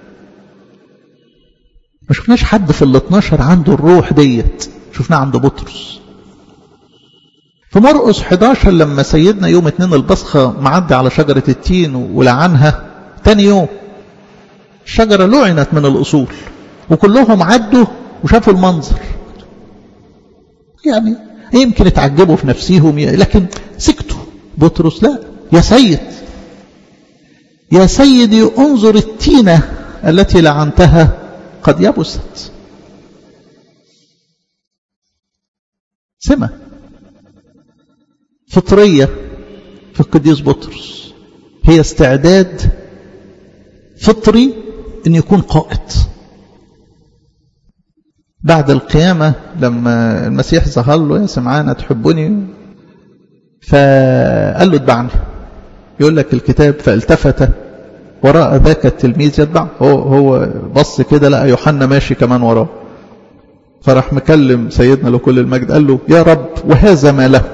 S1: ما شفناش حد في ال 12 عنده الروح ديت شفناه عند بطرس في مرقس 11 لما سيدنا يوم اتنين البصخة معدي على شجرة التين ولعنها تاني يوم الشجرة لعنت من الأصول وكلهم عدوا وشافوا المنظر يعني يمكن اتعجبوا في نفسهم لكن سكتوا بطرس لا يا سيد يا سيدي انظر التينة التي لعنتها قد يبست سمة فطرية في القديس بطرس هي استعداد فطري ان يكون قائد بعد القيامة لما المسيح ظهر له يا سمعان تحبني فقال له اتبعني يقول لك الكتاب فالتفت وراء ذاك التلميذ يتبع هو هو بص كده لقى يوحنا ماشي كمان وراه فراح مكلم سيدنا له كل المجد قال له يا رب وهذا ما له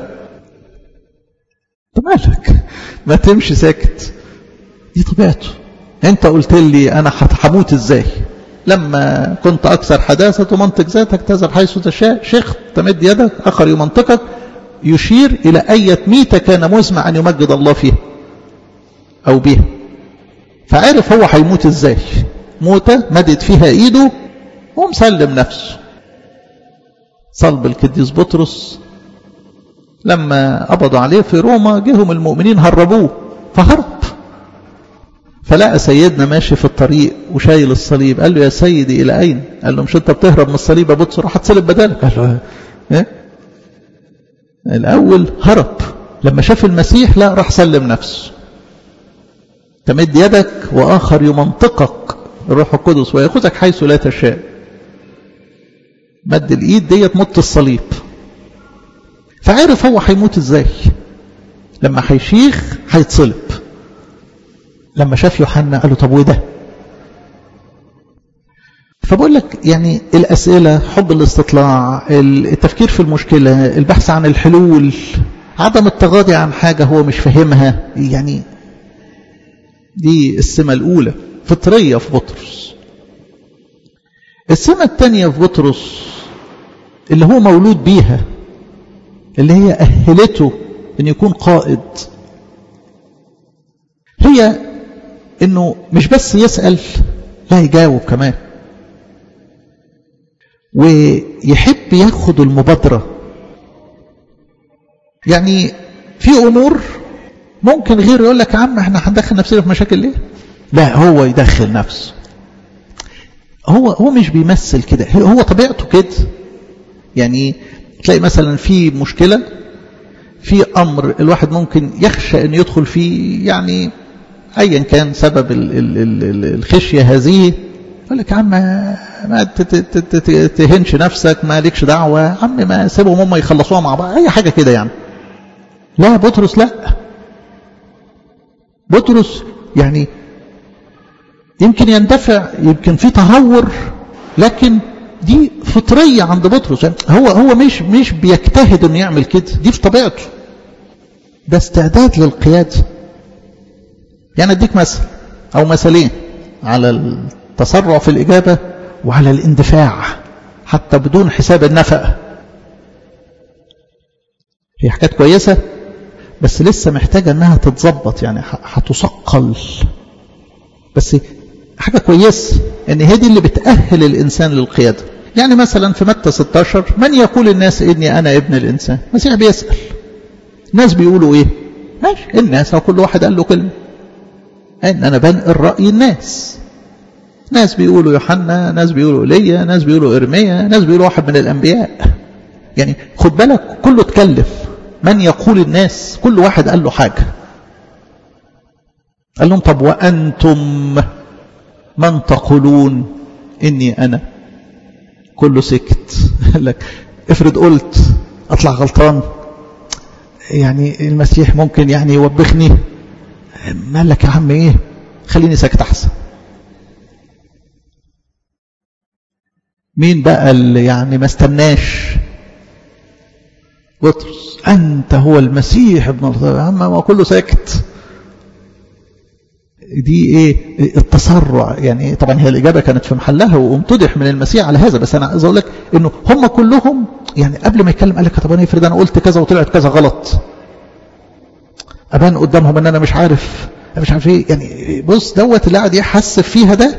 S1: طب مالك ما تمشي ساكت دي طبيعته انت قلت لي انا هموت ازاي لما كنت اكثر حداثة ومنطق ذاتك تذهب حيث تشاء شيخ تمد يدك اخر يمنطقك يشير الى اية ميتة كان مزمع ان يمجد الله فيها او بها فعرف هو هيموت ازاي موتة مدد فيها ايده ومسلم نفسه صلب القديس بطرس لما قبضوا عليه في روما جهم المؤمنين هربوه فهرب فلقى سيدنا ماشي في الطريق وشايل الصليب قال له يا سيدي إلى أين قال له مش أنت بتهرب من الصليب يا بطرس راح تصلب بدالك قال له إيه؟ الأول هرب لما شاف المسيح لا راح سلم نفسه تمد يدك وآخر يمنطقك الروح القدس ويأخذك حيث لا تشاء مد الايد ديت مت الصليب فعرف هو هيموت ازاي لما هيشيخ هيتصلب لما شاف يوحنا قال له طب وده فبقول لك يعني الأسئلة حب الاستطلاع التفكير في المشكلة البحث عن الحلول عدم التغاضي عن حاجة هو مش فاهمها يعني دي السمة الأولى فطرية في بطرس السمة الثانية في بطرس اللي هو مولود بيها اللي هي أهلته أن يكون قائد هي أنه مش بس يسأل لا يجاوب كمان ويحب ياخد المبادرة يعني في أمور ممكن غير يقول لك يا عم احنا هندخل نفسنا في مشاكل ليه لا هو يدخل نفسه هو هو مش بيمثل كده هو طبيعته كده يعني تلاقي مثلا في مشكلة في أمر الواحد ممكن يخشى أن يدخل فيه يعني أيا كان سبب ال ال ال الخشية هذه يقول لك يا عم ما تهنش نفسك ما لكش دعوة يا عم ما سيبهم هم يخلصوها مع بعض أي حاجة كده يعني لا بطرس لا بطرس يعني يمكن يندفع يمكن في تهور لكن دي فطرية عند بطرس يعني هو هو مش مش بيجتهد انه يعمل كده دي في طبيعته ده استعداد للقيادة يعني اديك مثل او مثلين على التسرع في الإجابة وعلى الاندفاع حتى بدون حساب النفقة هي حاجات كويسة بس لسه محتاجة انها تتظبط يعني هتثقل بس حاجة كويسة ان هي دي اللي بتأهل الإنسان للقيادة يعني مثلا في متى 16 من يقول الناس إني أنا ابن الإنسان المسيح بيسأل الناس بيقولوا إيه ماشي الناس أو كل واحد قال له كلمة إن أنا بنقل رأي الناس ناس بيقولوا يوحنا ناس بيقولوا ايليا ناس بيقولوا ارميا ناس بيقولوا واحد من الانبياء يعني خد بالك كله اتكلف من يقول الناس كل واحد قال له حاجه قال لهم طب وانتم من تقولون اني انا كله سكت قال لك افرض قلت اطلع غلطان يعني المسيح ممكن يعني يوبخني مالك يا عم ايه خليني ساكت احسن مين بقى اللي يعني ما استناش بطرس أنت هو المسيح ابن الله يا عم ما كله ساكت دي ايه التسرع يعني طبعا هي الإجابة كانت في محلها وامتدح من المسيح على هذا بس أنا عايز أقول لك إنه هم كلهم يعني قبل ما يتكلم قال لك طب أنا افرض أنا قلت كذا وطلعت كذا غلط أبان قدامهم إن أنا مش عارف مش عارف إيه يعني بص دوت اللي قاعد يحسب فيها ده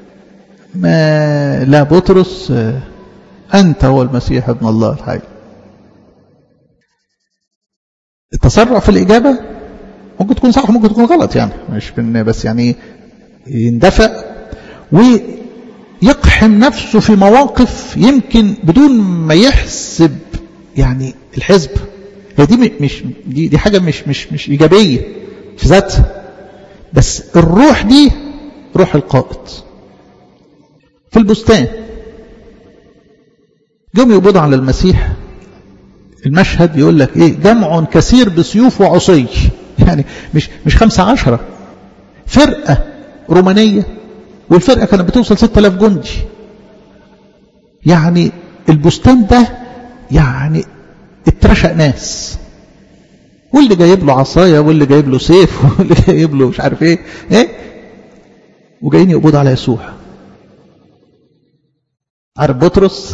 S1: ما لا بطرس أنت هو المسيح ابن الله الحي التسرع في الإجابة ممكن تكون صح ممكن تكون غلط يعني مش بس يعني يندفع ويقحم نفسه في مواقف يمكن بدون ما يحسب يعني الحزب هي دي مش دي دي حاجة مش مش مش إيجابية في ذاتها بس الروح دي روح القائد في البستان جم يقبضوا على المسيح المشهد يقول لك ايه جمع كثير بسيوف وعصي يعني مش مش خمسة عشرة فرقة رومانية والفرقة كانت بتوصل ستة آلاف جندي يعني البستان ده يعني اترشق ناس واللي جايب له عصاية واللي جايب له سيف واللي جايب له مش عارف ايه ايه وجايين يقبضوا على يسوع عارف بطرس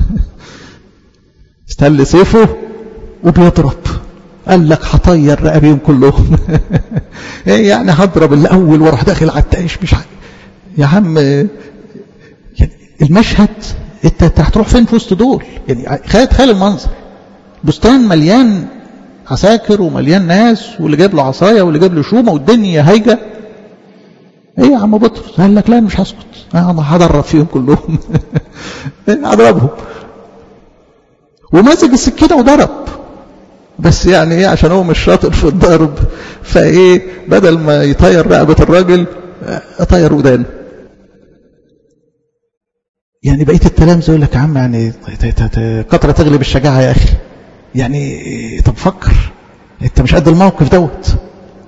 S1: استل سيفه وبيضرب قال لك هطير رقابيهم كلهم ايه يعني هضرب الاول واروح داخل على التعيش مش عارف يا عم يعني المشهد انت هتروح فين في وسط دول يعني تخيل المنظر بستان مليان عساكر ومليان ناس واللي جاب له عصايه واللي جاب له شومه والدنيا هايجه ايه يا عم بطرس قال لك لا مش هسكت انا هضرب فيهم كلهم هضربهم وماسك السكينه وضرب بس يعني ايه عشان هو مش شاطر في الضرب فايه بدل ما يطير رقبه الراجل طير ودانه يعني بقيه التلامذه يقول لك يا عم يعني كتره تغلب الشجاعه يا اخي يعني طب فكر انت مش قد الموقف دوت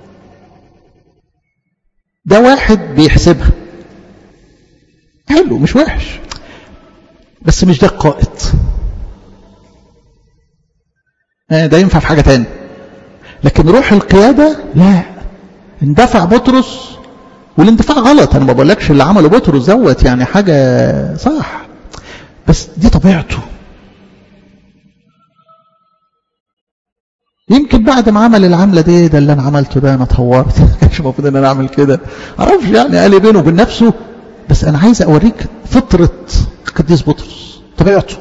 S1: ده واحد بيحسبها حلو مش وحش بس مش ده القائد ده ينفع في حاجة تاني لكن روح القيادة لا اندفع بطرس والاندفاع غلط انا ما بقولكش اللي عمله بطرس دوت يعني حاجة صح بس دي طبيعته يمكن بعد ما عمل العملة دي ده اللي انا عملته ده انا اتهورت كانش المفروض ان انا اعمل كده معرفش يعني قال لي بينه وبين نفسه بس انا عايز اوريك فطرة القديس بطرس طبيعته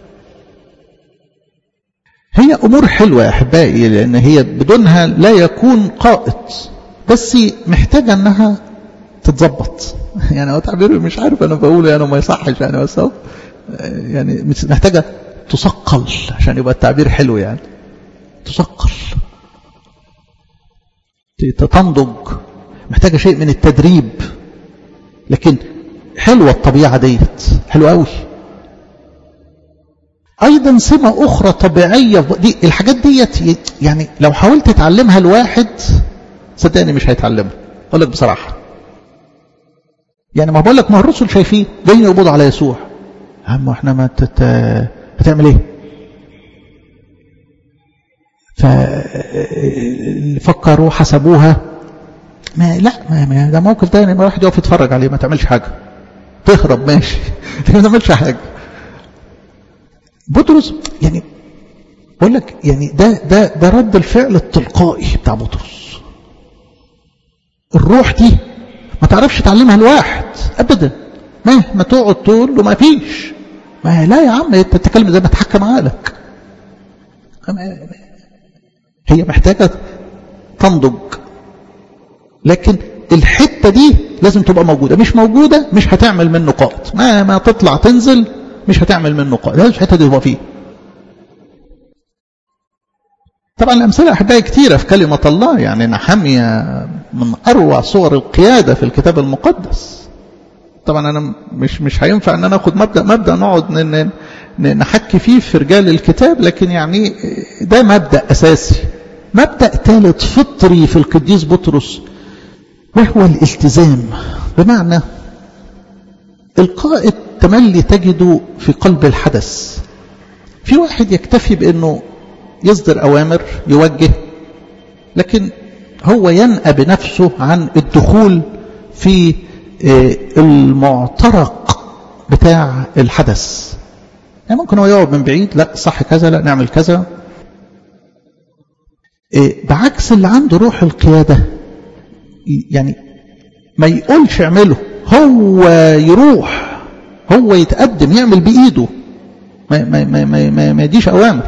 S1: هي امور حلوة يا احبائي لان هي بدونها لا يكون قائد بس محتاجة انها تتظبط يعني هو تعبير مش عارف انا بقوله يعني ما يصحش يعني بس هو يعني محتاجة تثقل عشان يبقى التعبير حلو يعني تثقل تنضج محتاجة شيء من التدريب لكن حلوة الطبيعة ديت حلوة قوي أيضا سمة أخرى طبيعية دي الحاجات ديت يعني لو حاولت تعلمها الواحد صدقني مش هيتعلمها أقول لك بصراحة يعني ما بقول لك ما الرسل شايفين جايين يقبضوا على يسوع عم احنا ما تت... هتعمل ايه ففكروا حسبوها ما لا ما, ما ده موقف ده يعني ما واحد يقف يتفرج عليه ما تعملش حاجه تهرب ماشي ما تعملش حاجه بطرس يعني بقول لك يعني ده ده ده رد الفعل التلقائي بتاع بطرس الروح دي ما تعرفش تعلمها الواحد ابدا مهما تقعد تقول له ما فيش ما لا يا عم انت تتكلم زي ما تحكم عقلك هي محتاجة تنضج لكن الحتة دي لازم تبقى موجودة مش موجودة مش هتعمل منه قائد ما ما تطلع تنزل مش هتعمل منه قائد لازم الحتة دي تبقى فيه طبعا الأمثلة أحبائي كتيرة في كلمة الله يعني نحمية من أروع صور القيادة في الكتاب المقدس طبعا أنا مش مش هينفع أن أنا أخد مبدأ مبدأ نقعد نحكي فيه في رجال الكتاب لكن يعني ده مبدأ أساسي مبدأ ثالث فطري في القديس بطرس وهو الالتزام بمعنى القائد تملي تجده في قلب الحدث في واحد يكتفي بأنه يصدر أوامر يوجه لكن هو ينأى بنفسه عن الدخول في المعترق بتاع الحدث يعني ممكن هو يقعد من بعيد لا صح كذا لا نعمل كذا بعكس اللي عنده روح القيادة يعني ما يقولش اعمله هو يروح هو يتقدم يعمل بإيده ما, ما, ما, ما, ما, ما يديش أوامر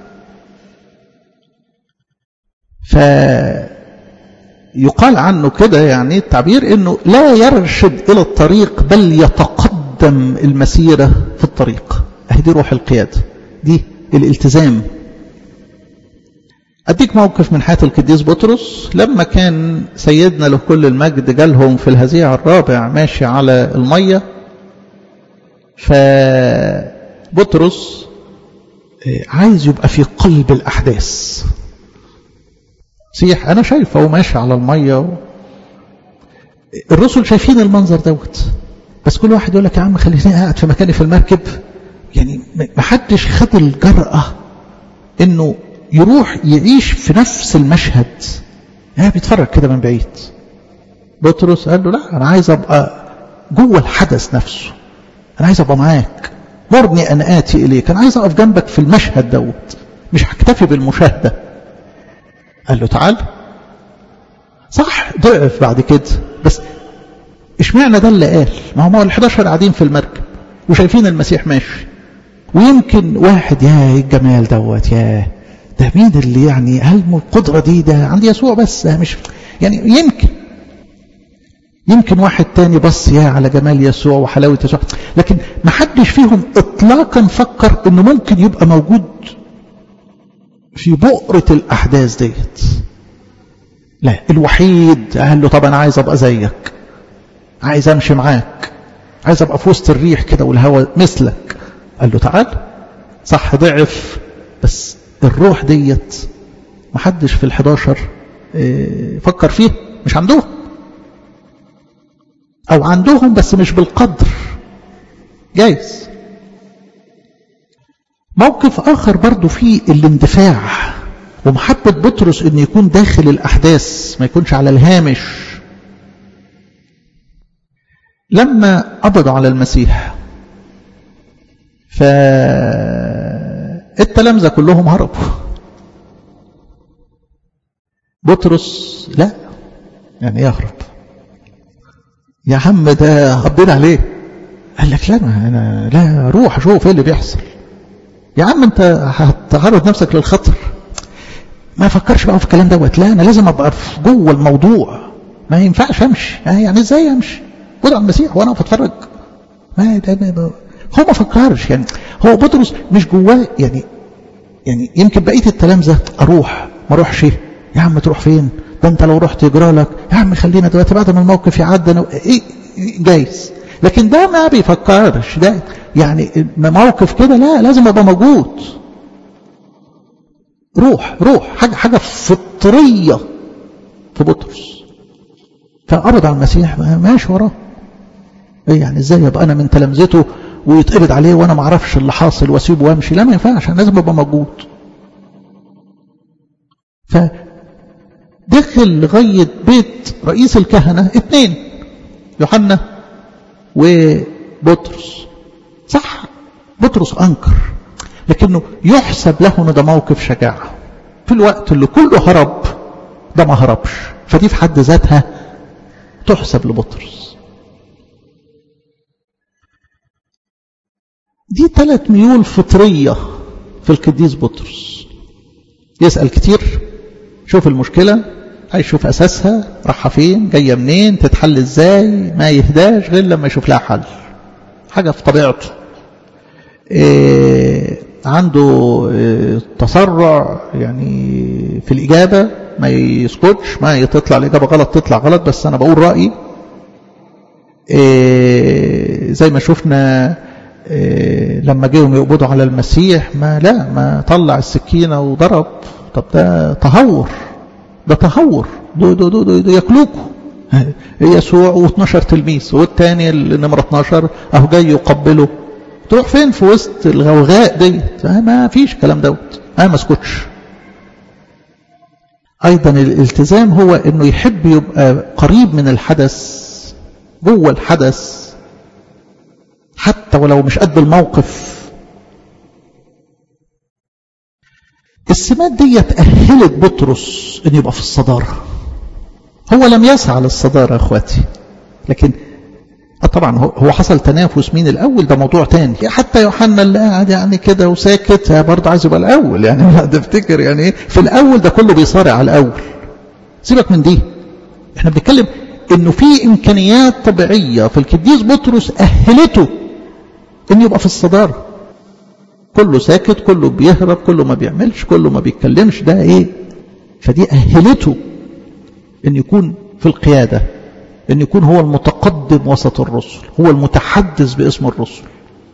S1: فيقال عنه كده يعني التعبير انه لا يرشد الى الطريق بل يتقدم المسيرة في الطريق اهي دي روح القيادة دي الالتزام أديك موقف من حياة القديس بطرس لما كان سيدنا له كل المجد جالهم في الهزيع الرابع ماشي على المية فبطرس عايز يبقى في قلب الأحداث سيح أنا شايف هو ماشي على المية و... الرسل شايفين المنظر دوت بس كل واحد يقول لك يا عم خليني قاعد في مكاني في المركب يعني ما حدش خد الجرأة انه يروح يعيش في نفس المشهد يعني بيتفرج كده من بعيد بطرس قال له لا انا عايز ابقى جوه الحدث نفسه انا عايز ابقى معاك مرني ان اتي اليك انا عايز اقف جنبك في المشهد دوت مش هكتفي بالمشاهده قال له تعال صح ضعف بعد كده بس اشمعنى ده اللي قال ما هم ال 11 قاعدين في المركب وشايفين المسيح ماشي ويمكن واحد يا الجمال دوت يا ده مين اللي يعني هل القدرة دي ده عند يسوع بس مش يعني يمكن يمكن واحد تاني بص يا على جمال يسوع وحلاوة يسوع لكن ما حدش فيهم اطلاقا فكر انه ممكن يبقى موجود في بؤرة الاحداث ديت لا الوحيد قال له طب انا عايز ابقى زيك عايز امشي معاك عايز ابقى في وسط الريح كده والهواء مثلك قال له تعال صح ضعف بس الروح ديت محدش في الحداشر فكر فيه مش عندهم او عندهم بس مش بالقدر جايز موقف اخر برضو فيه الاندفاع ومحبة بطرس ان يكون داخل الاحداث ما يكونش على الهامش لما قبضوا على المسيح فالتلامذة كلهم هربوا بطرس لا يعني يهرب يا عم ده قبضنا عليه قال لك لا أنا لا روح شوف ايه اللي بيحصل يا عم انت هتعرض نفسك للخطر ما فكرش بقى في الكلام دوت لا انا لازم ابقى في جوه الموضوع ما ينفعش امشي يعني ازاي امشي خد على المسيح وانا اتفرج ما ده هو ما فكرش يعني هو بطرس مش جواه يعني يعني يمكن بقيه التلامذه اروح ما اروحش يا عم تروح فين ده انت لو رحت يجرى لك يا عم خلينا دلوقتي بعد ما الموقف يعدي انا ايه جايز لكن ده ما بيفكرش ده يعني موقف كده لا لازم ابقى موجود روح روح حاجه حاجه فطريه في بطرس فقرض على المسيح ماشي وراه ايه يعني ازاي ابقى انا من تلامذته ويتقبض عليه وانا ما اعرفش اللي حاصل واسيبه وامشي لا ما ينفعش انا لازم ابقى موجود فدخل لغايه بيت رئيس الكهنه اثنين يوحنا وبطرس صح بطرس انكر لكنه يحسب له ان ده موقف شجاعه في الوقت اللي كله هرب ده ما هربش فدي في حد ذاتها تحسب لبطرس دي ثلاث ميول فطرية في القديس بطرس يسأل كتير شوف المشكلة عايز يشوف أساسها راحة فين جاية منين تتحل إزاي ما يهداش غير لما يشوف لها حل حاجة في طبيعته إيه عنده إيه تسرع يعني في الإجابة ما يسكتش ما تطلع الإجابة غلط تطلع غلط بس أنا بقول رأيي إيه زي ما شفنا إيه لما جيهم يقبضوا على المسيح ما لا ما طلع السكينة وضرب طب ده تهور ده تهور دو دو دو دو, دو ياكلوكوا يسوع و12 تلميذ والتاني النمرة 12 اهو جاي يقبله تروح فين في وسط الغوغاء ديت ما فيش الكلام دوت انا ما اسكتش ايضا الالتزام هو انه يحب يبقى قريب من الحدث جوه الحدث حتى ولو مش قد الموقف السمات دي أهلت بطرس أن يبقى في الصدارة هو لم يسعى للصدارة أخواتي لكن طبعا هو حصل تنافس مين الأول ده موضوع تاني حتى يوحنا اللي قاعد يعني كده وساكت برضه عايز يبقى الأول يعني لا تفتكر يعني ايه في الأول ده كله بيصارع على الأول سيبك من دي احنا بنتكلم انه في امكانيات طبيعية في القديس بطرس أهلته انه يبقى في الصدارة كله ساكت كله بيهرب كله ما بيعملش كله ما بيتكلمش ده ايه فدي أهلته ان يكون في القيادة ان يكون هو المتقدم وسط الرسل هو المتحدث باسم الرسل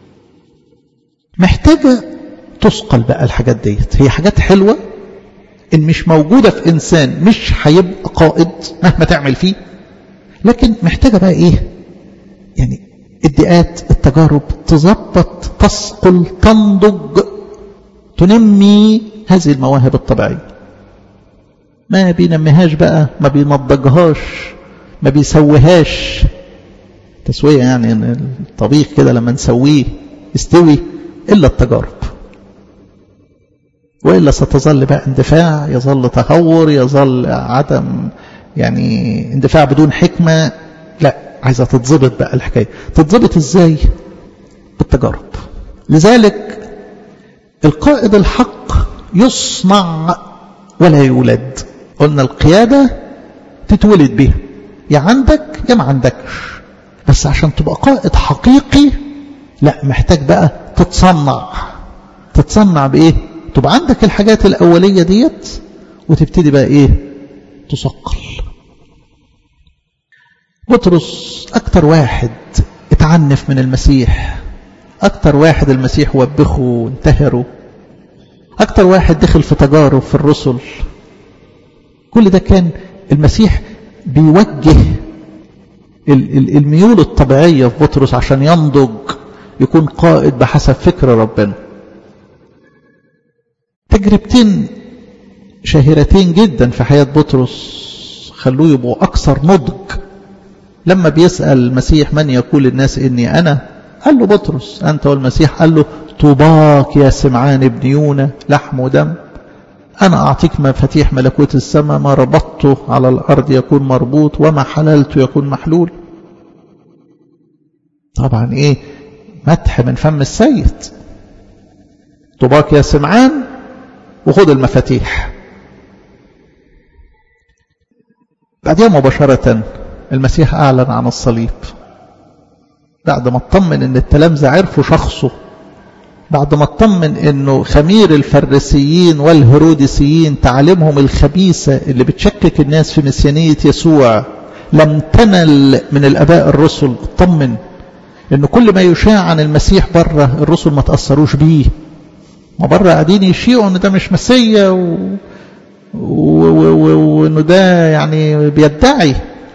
S1: محتاجة تثقل بقى الحاجات ديت هي حاجات حلوة ان مش موجودة في انسان مش هيبقى قائد مهما تعمل فيه لكن محتاجة بقى ايه يعني الدقات التجارب تظبط تثقل تنضج تنمي هذه المواهب الطبيعية ما بينميهاش بقى ما بينضجهاش ما بيسويهاش تسوية يعني الطبيخ كده لما نسويه يستوي إلا التجارب وإلا ستظل بقى اندفاع يظل تهور يظل عدم يعني اندفاع بدون حكمة لا عايزة تتظبط بقى الحكاية تتظبط ازاي بالتجارب لذلك القائد الحق يصنع ولا يولد قلنا القيادة تتولد بها يا عندك يا ما عندكش بس عشان تبقى قائد حقيقي لا محتاج بقى تتصنع تتصنع بايه تبقى عندك الحاجات الاوليه ديت وتبتدي بقى ايه تثقل بطرس اكتر واحد اتعنف من المسيح أكتر واحد المسيح وبخه وانتهره أكتر واحد دخل في تجارب في الرسل كل ده كان المسيح بيوجه الميول الطبيعية في بطرس عشان ينضج يكون قائد بحسب فكر ربنا تجربتين شهيرتين جدا في حياة بطرس خلوه يبقوا أكثر نضج لما بيسأل المسيح من يقول الناس إني أنا قال له بطرس أنت والمسيح قال له طوباك يا سمعان ابن يونا لحم ودم أنا أعطيك مفاتيح ملكوت السماء ما ربطته على الأرض يكون مربوط وما حللته يكون محلول طبعا إيه مدح من فم السيد طوباك يا سمعان وخد المفاتيح بعدها مباشرة المسيح أعلن عن الصليب بعد ما اطمن ان التلامذة عرفوا شخصه بعد ما اطمن انه خمير الفريسيين والهروديسيين تعاليمهم الخبيثة اللي بتشكك الناس في مسيانية يسوع لم تنل من الاباء الرسل اطمن ان كل ما يشاع عن المسيح بره الرسل ما تأثروش بيه ما بره قاعدين يشيعوا ان ده مش مسيا و... وانه ده يعني بيدعي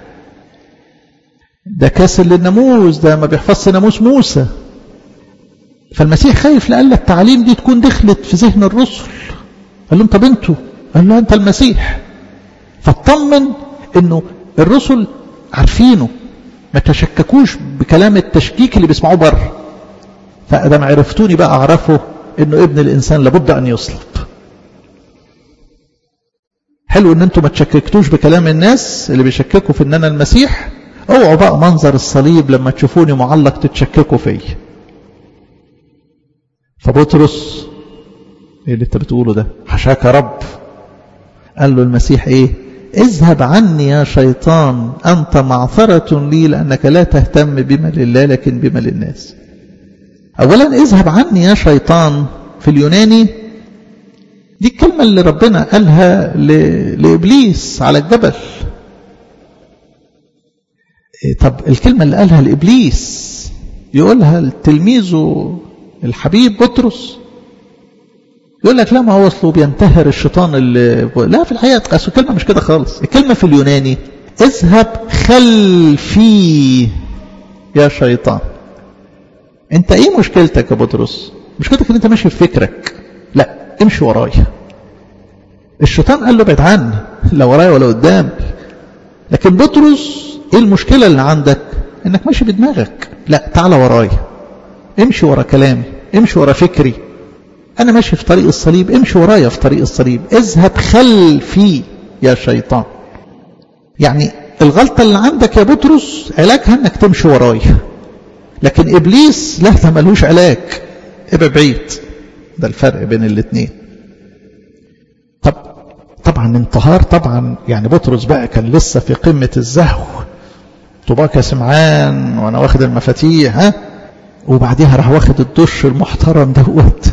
S1: ده كاسر للناموس ده ما بيحفظش ناموس موسى فالمسيح خايف لألا التعليم دي تكون دخلت في ذهن الرسل قال لهم طب انتوا قال له انت المسيح فاطمن انه الرسل عارفينه ما تشككوش بكلام التشكيك اللي بيسمعوه بره فادام عرفتوني بقى اعرفه انه ابن الانسان لابد ان يصلب حلو ان انتوا ما تشككتوش بكلام الناس اللي بيشككوا في ان انا المسيح اوعوا بقى منظر الصليب لما تشوفوني معلق تتشككوا فيه فبطرس ايه اللي انت بتقوله ده حشاك يا رب قال له المسيح ايه اذهب عني يا شيطان انت معثرة لي لانك لا تهتم بما لله لكن بما للناس اولا اذهب عني يا شيطان في اليوناني دي الكلمة اللي ربنا قالها لإبليس على الجبل طب الكلمة اللي قالها لإبليس يقولها لتلميذه الحبيب بطرس يقول لك لا ما هو اصله بينتهر الشيطان اللي لا في الحقيقة أصل الكلمة مش كده خالص الكلمة في اليوناني اذهب خلفي يا شيطان انت ايه مشكلتك يا بطرس مشكلتك ان انت ماشي في فكرك لا امشي ورايا الشيطان قال له ابعد عني لا ورايا ولا قدامي لكن بطرس ايه المشكلة اللي عندك انك ماشي بدماغك لا تعالى ورايا امشي ورا كلامي امشي ورا فكري انا ماشي في طريق الصليب امشي ورايا في طريق الصليب اذهب خلفي يا شيطان يعني الغلطة اللي عندك يا بطرس علاجها انك تمشي ورايا لكن ابليس لا ده ملوش علاج ابقى بعيد ده الفرق بين الاثنين طب طبعا انتهار طبعا يعني بطرس بقى كان لسه في قمة الزهو طوباك يا سمعان وانا واخد المفاتيح ها وبعديها راح واخد الدش المحترم دوت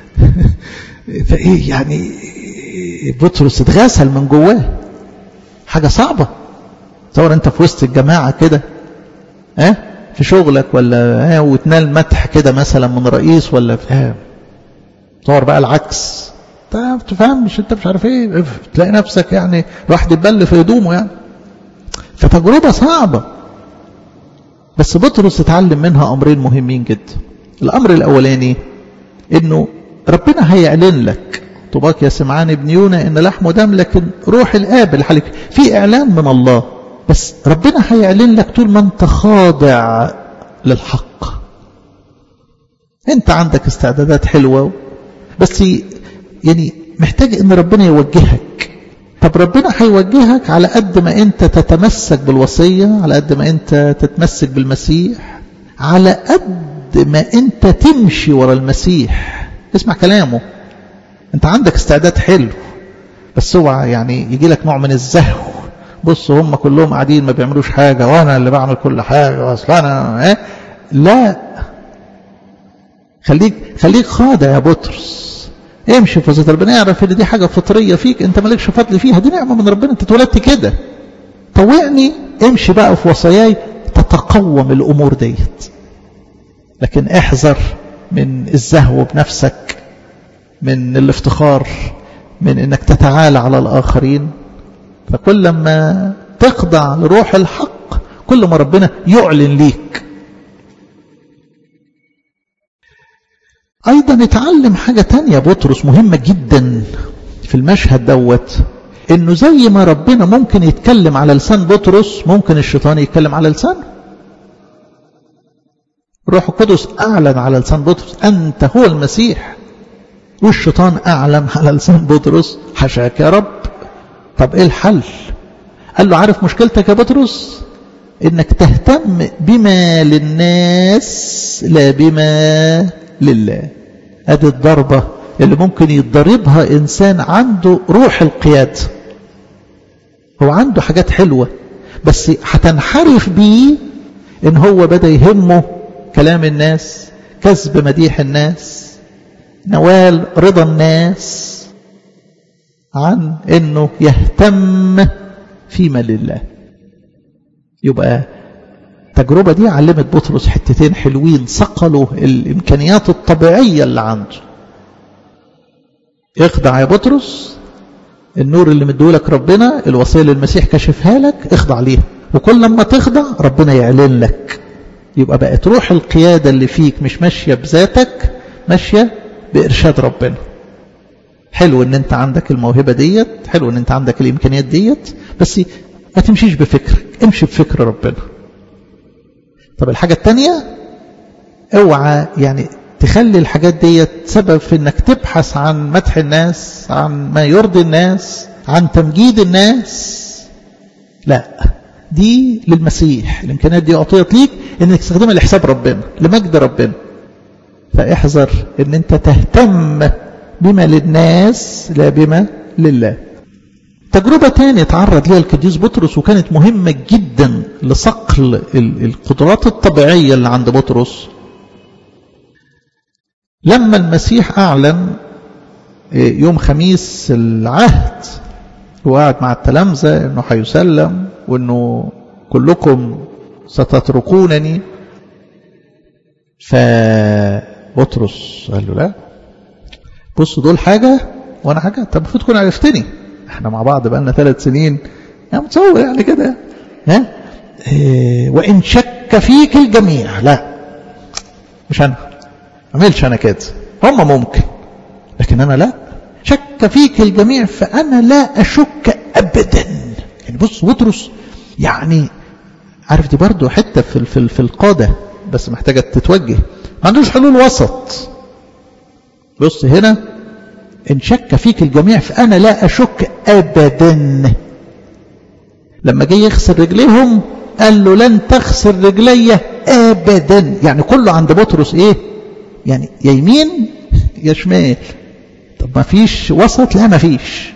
S1: فايه يعني بطرس اتغسل من جواه حاجة صعبة تصور انت في وسط الجماعة كده ها في شغلك ولا ها وتنال مدح كده مثلا من رئيس ولا فاهم تصور بقى العكس انت تفهمش انت مش عارف ايه تلاقي نفسك يعني الواحد يتبل في هدومه يعني فتجربة صعبة بس بطرس اتعلم منها امرين مهمين جدا الامر الاولاني انه ربنا هيعلن لك طباك يا سمعان ابن يونا ان لحم ودم لكن روح الاب اللي حالك في اعلان من الله بس ربنا هيعلن لك طول ما انت خاضع للحق انت عندك استعدادات حلوة بس يعني محتاج ان ربنا يوجهك طب ربنا هيوجهك على قد ما انت تتمسك بالوصية على قد ما انت تتمسك بالمسيح على قد ما انت تمشي ورا المسيح اسمع كلامه انت عندك استعداد حلو بس اوعى يعني يجي لك نوع من الزهو بص هم كلهم قاعدين ما بيعملوش حاجة وانا اللي بعمل كل حاجة اصل انا اه لا خليك خليك خاضع يا بطرس امشي في وسط ربنا اعرف ان دي حاجة فطرية فيك انت مالكش فضل فيها دي نعمة من ربنا انت اتولدت كده طوعني امشي بقى في وصاياي تتقوم الامور ديت لكن احذر من الزهو بنفسك من الافتخار من انك تتعالى على الاخرين فكل ما تخضع لروح الحق كل ما ربنا يعلن ليك ايضا اتعلم حاجة تانية بطرس مهمة جدا في المشهد دوت انه زي ما ربنا ممكن يتكلم على لسان بطرس ممكن الشيطان يتكلم على لسانه روح القدس اعلن على لسان بطرس انت هو المسيح والشيطان اعلن على لسان بطرس حشاك يا رب طب ايه الحل قال له عارف مشكلتك يا بطرس انك تهتم بما للناس لا بما لله ادي الضربة اللي ممكن يتضربها انسان عنده روح القيادة هو عنده حاجات حلوة بس هتنحرف بيه ان هو بدأ يهمه كلام الناس كسب مديح الناس نوال رضا الناس عن انه يهتم فيما لله يبقى التجربة دي علمت بطرس حتتين حلوين صقلوا الإمكانيات الطبيعية اللي عنده اخضع يا بطرس النور اللي مديهولك ربنا الوصية اللي المسيح كشفها لك اخضع ليها وكل لما تخضع ربنا يعلن لك يبقى بقت روح القيادة اللي فيك مش ماشية بذاتك ماشية بإرشاد ربنا حلو ان انت عندك الموهبة ديت حلو ان انت عندك الامكانيات ديت بس ما تمشيش بفكرك امشي بفكر ربنا طب الحاجة التانية اوعى يعني تخلي الحاجات ديت سبب في انك تبحث عن مدح الناس عن ما يرضي الناس عن تمجيد الناس لا دي للمسيح الامكانيات دي اعطيت ليك انك تستخدمها لحساب ربنا لمجد ربنا فاحذر ان انت تهتم بما للناس لا بما لله تجربة تانية تعرض لها القديس بطرس وكانت مهمة جدا لصقل القدرات الطبيعية اللي عند بطرس لما المسيح أعلن يوم خميس العهد وقعد مع التلامذة انه هيسلم وانه كلكم ستتركونني فبطرس قال له لا بص دول حاجة وانا حاجة طب المفروض تكون عرفتني احنا مع بعض بقالنا ثلاث سنين يعني متصور يعني كده ها إيه وان شك فيك الجميع لا مش انا ما عملش انا كده هم ممكن لكن انا لا شك فيك الجميع فانا لا اشك ابدا يعني بص بطرس يعني عارف دي برضه حته في في في القاده بس محتاجه تتوجه ما عندوش حلول وسط بص هنا إن شك فيك الجميع فأنا لا أشك أبدا لما جه يغسل رجليهم قال له لن تغسل رجلي أبدا يعني كله عند بطرس إيه يعني يا يمين يا شمال طب ما فيش وسط لا ما فيش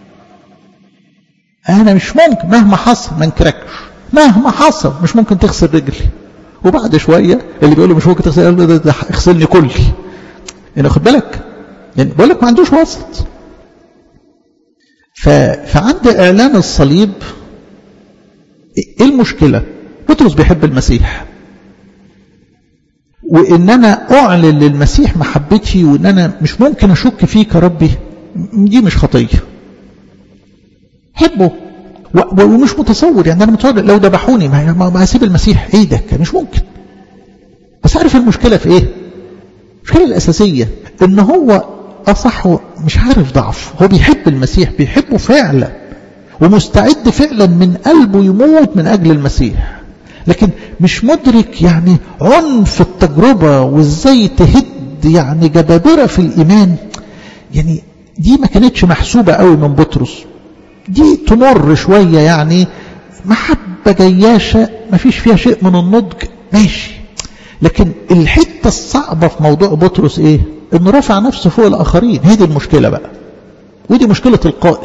S1: أنا مش ممكن مهما حصل ما انكركش مهما حصل مش ممكن تغسل رجلي وبعد شوية اللي بيقول له مش ممكن تغسل قال له ده اغسلني كلي يعني خد بالك يعني بقول لك ما عندوش وسط ف... فعند اعلان الصليب ايه المشكله بطرس بيحب المسيح وان انا اعلن للمسيح محبتي وان انا مش ممكن اشك فيك يا ربي دي مش خطيه حبه و... ومش متصور يعني انا متصور لو ذبحوني ما... ما هسيب المسيح ايه ده مش ممكن بس عارف المشكله في ايه المشكله الاساسيه ان هو أصح مش عارف ضعف هو بيحب المسيح بيحبه فعلا ومستعد فعلا من قلبه يموت من أجل المسيح لكن مش مدرك يعني عنف التجربة وازاي تهد يعني جبابرة في الإيمان يعني دي ما كانتش محسوبة قوي من بطرس دي تمر شوية يعني محبة جياشة ما فيش فيها شيء من النضج ماشي لكن الحتة الصعبة في موضوع بطرس ايه انه رفع نفسه فوق الاخرين هي دي المشكله بقى ودي مشكله القائد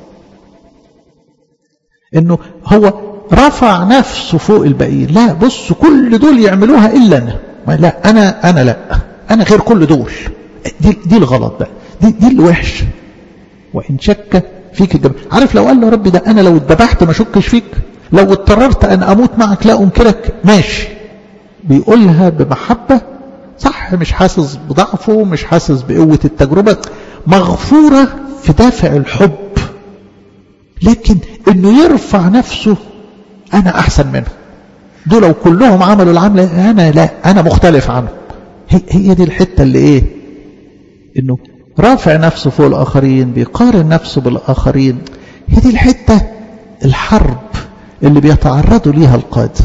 S1: انه هو رفع نفسه فوق الباقيين لا بص كل دول يعملوها الا انا لا انا انا لا انا غير كل دول دي, دي الغلط بقى دي, دي الوحش وان شك فيك الجبل عارف لو قال له يا رب ده انا لو اتذبحت ما اشكش فيك لو اضطررت ان اموت معك لا انكرك ماشي بيقولها بمحبه صح مش حاسس بضعفه مش حاسس بقوة التجربة مغفورة في دافع الحب لكن انه يرفع نفسه انا احسن منه دول لو كلهم عملوا العملة انا لا انا مختلف عنهم هي, هي دي الحتة اللي ايه انه رافع نفسه فوق الاخرين بيقارن نفسه بالاخرين هي دي الحتة الحرب اللي بيتعرضوا ليها القادة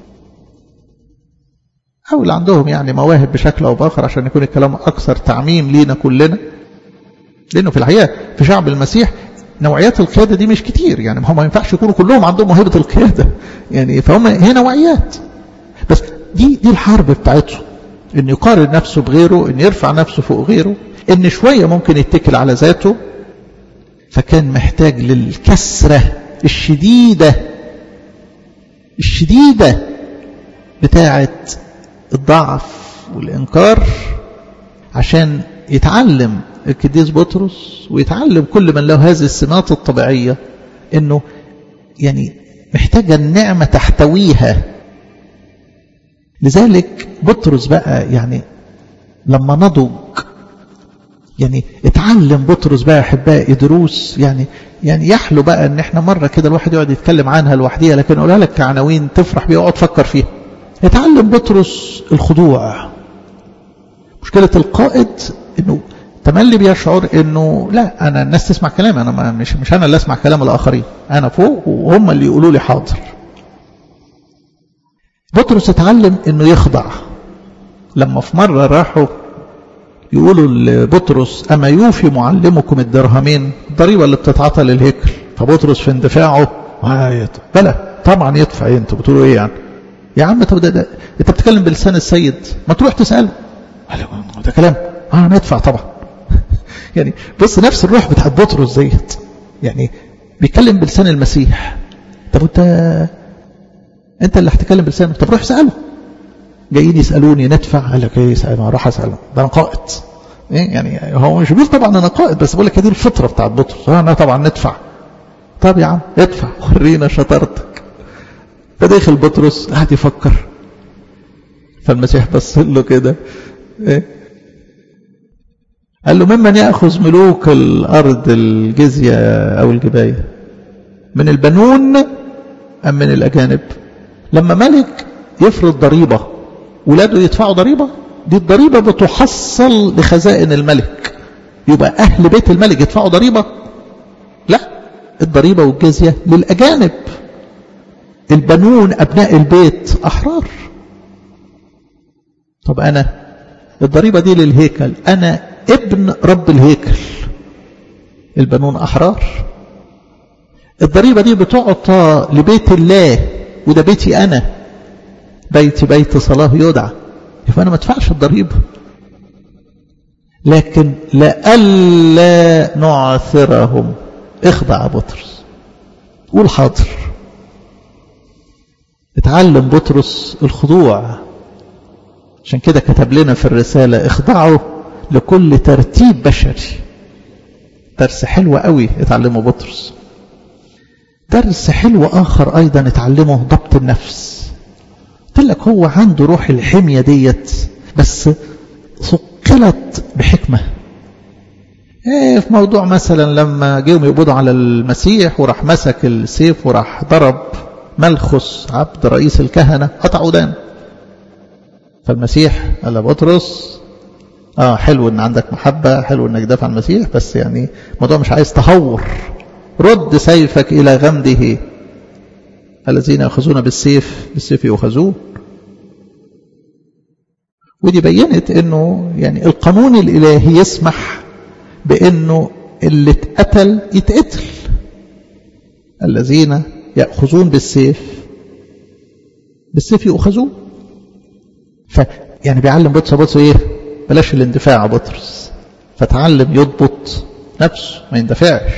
S1: أو اللي عندهم يعني مواهب بشكل أو بآخر عشان يكون الكلام أكثر تعميم لينا كلنا لأنه في الحقيقة في شعب المسيح نوعيات القيادة دي مش كتير يعني هم ما ينفعش يكونوا كلهم عندهم موهبة القيادة يعني فهم هي نوعيات بس دي دي الحرب بتاعته ان يقارن نفسه بغيره ان يرفع نفسه فوق غيره ان شوية ممكن يتكل على ذاته فكان محتاج للكسرة الشديدة الشديدة بتاعة الضعف والإنكار عشان يتعلم القديس بطرس ويتعلم كل من له هذه السمات الطبيعية انه يعني محتاجة النعمة تحتويها لذلك بطرس بقى يعني لما نضج يعني اتعلم بطرس بقى احبائي دروس يعني يعني يحلو بقى ان احنا مره كده الواحد يقعد يتكلم عنها لوحديها لكن اقولها لك كعناوين تفرح بيها واقعد تفكر فيها اتعلم بطرس الخضوع مشكله القائد انه تملي بيشعر انه لا انا الناس تسمع كلامي انا ما مش مش انا اللي اسمع كلام الاخرين انا فوق وهم اللي يقولوا لي حاضر بطرس اتعلم انه يخضع لما في مره راحوا يقولوا لبطرس أما يوفي معلمكم الدرهمين الضريبة اللي بتتعطى للهيكل فبطرس في اندفاعه بلى طبعا يدفع ايه انتوا بتقولوا ايه يعني يا عم طب ده, ده انت بتتكلم بلسان السيد ما تروح تسأله قال له ده كلام اه ندفع طبعا يعني بص نفس الروح بتاعت بطرس ديت يعني بيتكلم بلسان المسيح طب انت انت اللي هتتكلم بلسانه طب روح اساله جايين يسالوني ندفع قال لك ايه يسال ما راح اساله ده انا قائد إيه يعني هو مش بيقول طبعا انا قائد بس بقول لك دي الفطره بتاعت بطرس انا طبعا ندفع طب يا عم ادفع ورينا شطارتك فدخل بطرس قعد يفكر فالمسيح بص له كده إيه؟ قال له ممن ياخذ ملوك الارض الجزيه او الجبايه من البنون ام من الاجانب لما ملك يفرض ضريبه ولاده يدفعوا ضريبة دي الضريبة بتحصل لخزائن الملك يبقى أهل بيت الملك يدفعوا ضريبة لا الضريبة والجزية للأجانب البنون أبناء البيت أحرار طب أنا الضريبة دي للهيكل أنا ابن رب الهيكل البنون أحرار الضريبة دي بتعطى لبيت الله وده بيتي أنا بيت بيت صلاة يدعى يبقى أنا ما ادفعش الضريبة لكن لألا نعثرهم اخضع بطرس قول حاضر اتعلم بطرس الخضوع عشان كده كتب لنا في الرسالة اخضعوا لكل ترتيب بشري درس حلو قوي اتعلمه بطرس درس حلو آخر أيضا اتعلمه ضبط النفس قلت لك هو عنده روح الحمية ديت بس ثقلت بحكمة ايه في موضوع مثلا لما جيهم يقبضوا على المسيح وراح مسك السيف وراح ضرب ملخص عبد رئيس الكهنة قطع ودان فالمسيح قال بطرس اه حلو ان عندك محبة حلو انك دافع عن المسيح بس يعني الموضوع مش عايز تهور رد سيفك الى غمده الذين يأخذون بالسيف بالسيف يؤخذون ودي بينت انه يعني القانون الالهي يسمح بانه اللي اتقتل يتقتل الذين يأخذون بالسيف بالسيف يؤخذون ف يعني بيعلم بطرس بطرس ايه بلاش الاندفاع بطرس فتعلم يضبط نفسه ما يندفعش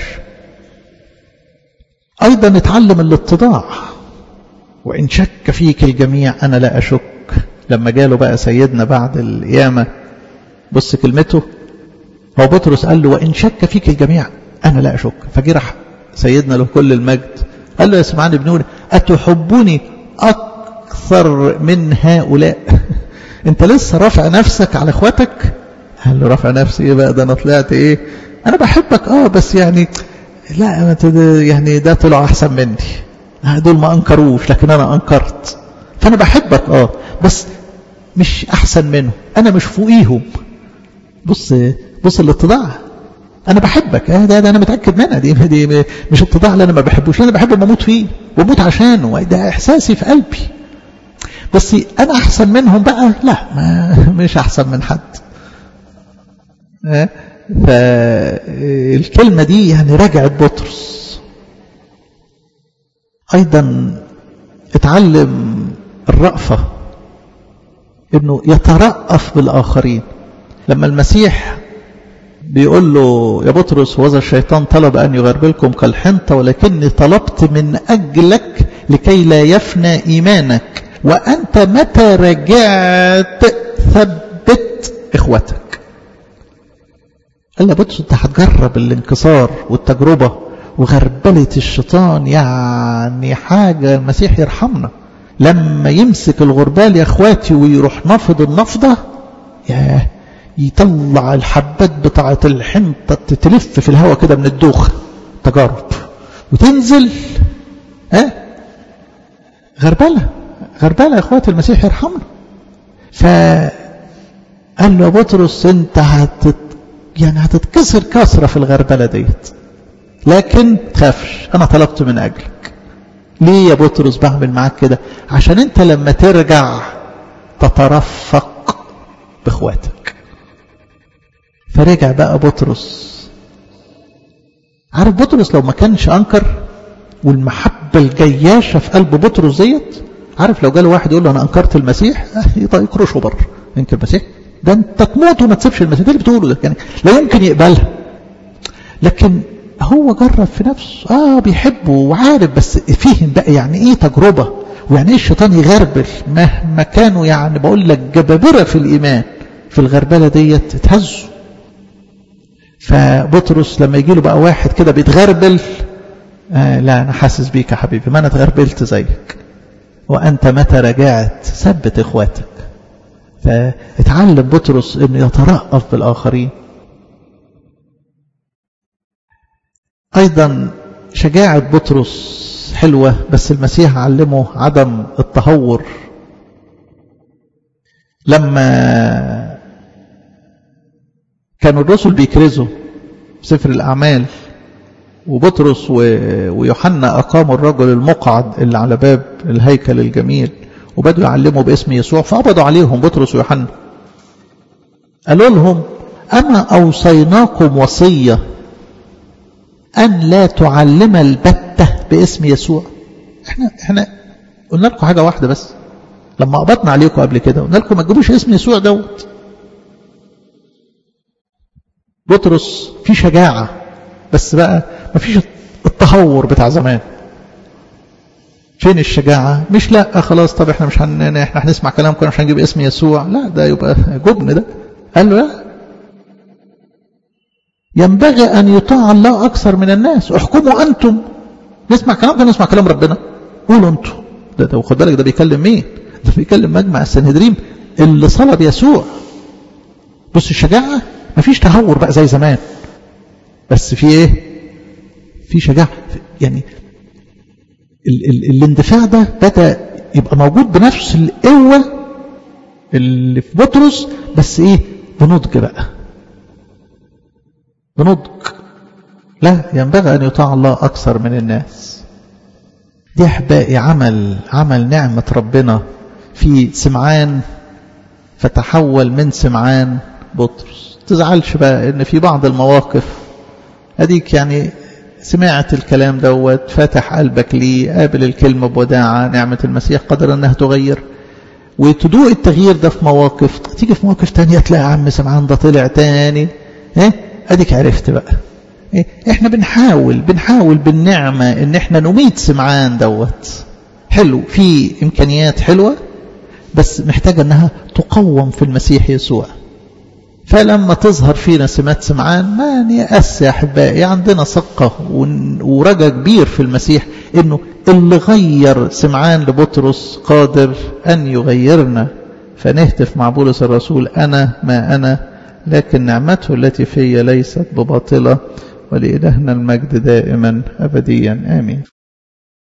S1: ايضا اتعلم الاتضاع وإن شك فيك الجميع أنا لا أشك لما جاله بقى سيدنا بعد القيامة بص كلمته هو بطرس قال له وإن شك فيك الجميع أنا لا أشك فجرح سيدنا له كل المجد قال له يا سمعان بن أتحبني أكثر من هؤلاء انت لسه رافع نفسك على اخواتك قال له رافع نفسي ايه بقى ده انا طلعت ايه انا بحبك اه بس يعني لا يعني ده طلعوا احسن مني دول ما انكروش لكن انا انكرت فانا بحبك اه بس مش احسن منهم انا مش فوقيهم بص بص الاتضاع انا بحبك اه ده, ده انا متاكد منها دي, دي مش اتضاع اللي انا ما بحبوش انا بحبه بموت فيه وبموت عشانه ده احساسي في قلبي بس انا احسن منهم بقى لا ما مش احسن من حد اه فالكلمه دي يعني رجعت بطرس ايضا اتعلم الرأفة انه يترأف بالاخرين لما المسيح بيقول له يا بطرس وذا الشيطان طلب أن يغربلكم كالحنطة ولكني طلبت من أجلك لكي لا يفنى إيمانك وأنت متى رجعت ثبت إخوتك قال يا بطرس أنت هتجرب الانكسار والتجربة وغربلة الشيطان يعني حاجة المسيح يرحمنا لما يمسك الغربال يا اخواتي ويروح نفض النفضة ياه يطلع الحبات بتاعة الحنطة تلف في الهواء كده من الدوخة تجارب وتنزل ها غربلة غربلة يا اخواتي المسيح يرحمنا فقال له يا بطرس انت هتت يعني هتتكسر كسرة في الغربلة ديت لكن تخافش انا طلبت من اجلك ليه يا بطرس بعمل معاك كده عشان انت لما ترجع تترفق باخواتك فرجع بقى بطرس عارف بطرس لو ما كانش انكر والمحبة الجياشة في قلب بطرس ديت عارف لو جاله واحد يقول له انا انكرت المسيح يكرشه بره ينكر المسيح ده انت تموت وما تسيبش المسيح ده اللي بتقوله ده يعني لا يمكن يقبلها لكن هو جرب في نفسه اه بيحبه وعارف بس فهم بقى يعني ايه تجربة ويعني ايه الشيطان يغربل مهما كانوا يعني بقول لك جبابرة في الايمان في الغربلة ديت اتهزوا فبطرس لما يجي له بقى واحد كده بيتغربل آه لا انا حاسس بيك يا حبيبي ما انا اتغربلت زيك وانت متى رجعت ثبت اخواتك فاتعلم بطرس انه يترأف بالاخرين أيضا شجاعة بطرس حلوة بس المسيح علمه عدم التهور لما كانوا الرسل بيكرزوا في سفر الأعمال وبطرس ويوحنا أقاموا الرجل المقعد اللي على باب الهيكل الجميل وبدوا يعلموا باسم يسوع فقبضوا عليهم بطرس ويوحنا قالوا لهم أما أوصيناكم وصية أن لا تعلم البتة باسم يسوع احنا احنا قلنا لكم حاجة واحدة بس لما قبضنا عليكم قبل كده قلنا لكم ما تجيبوش اسم يسوع دوت بطرس في شجاعة بس بقى ما فيش التهور بتاع زمان فين الشجاعة مش لا خلاص طب احنا مش هن... احنا هنسمع كلامكم مش هنجيب اسم يسوع لا ده يبقى جبن ده قال له لا ينبغي أن يطاع الله أكثر من الناس احكموا أنتم نسمع كلام ده نسمع كلام ربنا قولوا أنتم ده ده وخد بالك ده بيكلم مين ده بيكلم مجمع السنهدريم اللي صلب يسوع بص الشجاعة مفيش تهور بقى زي زمان بس في ايه في شجاعة يعني ال ال الاندفاع ده بدأ يبقى موجود بنفس القوة اللي في بطرس بس ايه بنضج بقى بنضج لا ينبغي أن يطاع الله أكثر من الناس دي أحبائي عمل عمل نعمة ربنا في سمعان فتحول من سمعان بطرس تزعلش بقى ان في بعض المواقف اديك يعني سمعت الكلام دوت فاتح قلبك ليه قابل الكلمة بوداعة نعمة المسيح قدر انها تغير وتدوق التغيير ده في مواقف تيجي في مواقف تانية تلاقي عم سمعان ده طلع تاني ايه اديك عرفت بقى إيه؟ احنا بنحاول بنحاول بالنعمة ان احنا نميت سمعان دوت حلو في امكانيات حلوة بس محتاجة انها تقوم في المسيح يسوع فلما تظهر فينا سمات سمعان ما نيأس يا أحبائي عندنا ثقة ورجا كبير في المسيح إنه اللي غير سمعان لبطرس قادر أن يغيرنا فنهتف مع بولس الرسول أنا ما أنا لكن نعمته التي في ليست بباطلة ولإلهنا المجد دائما أبديا آمين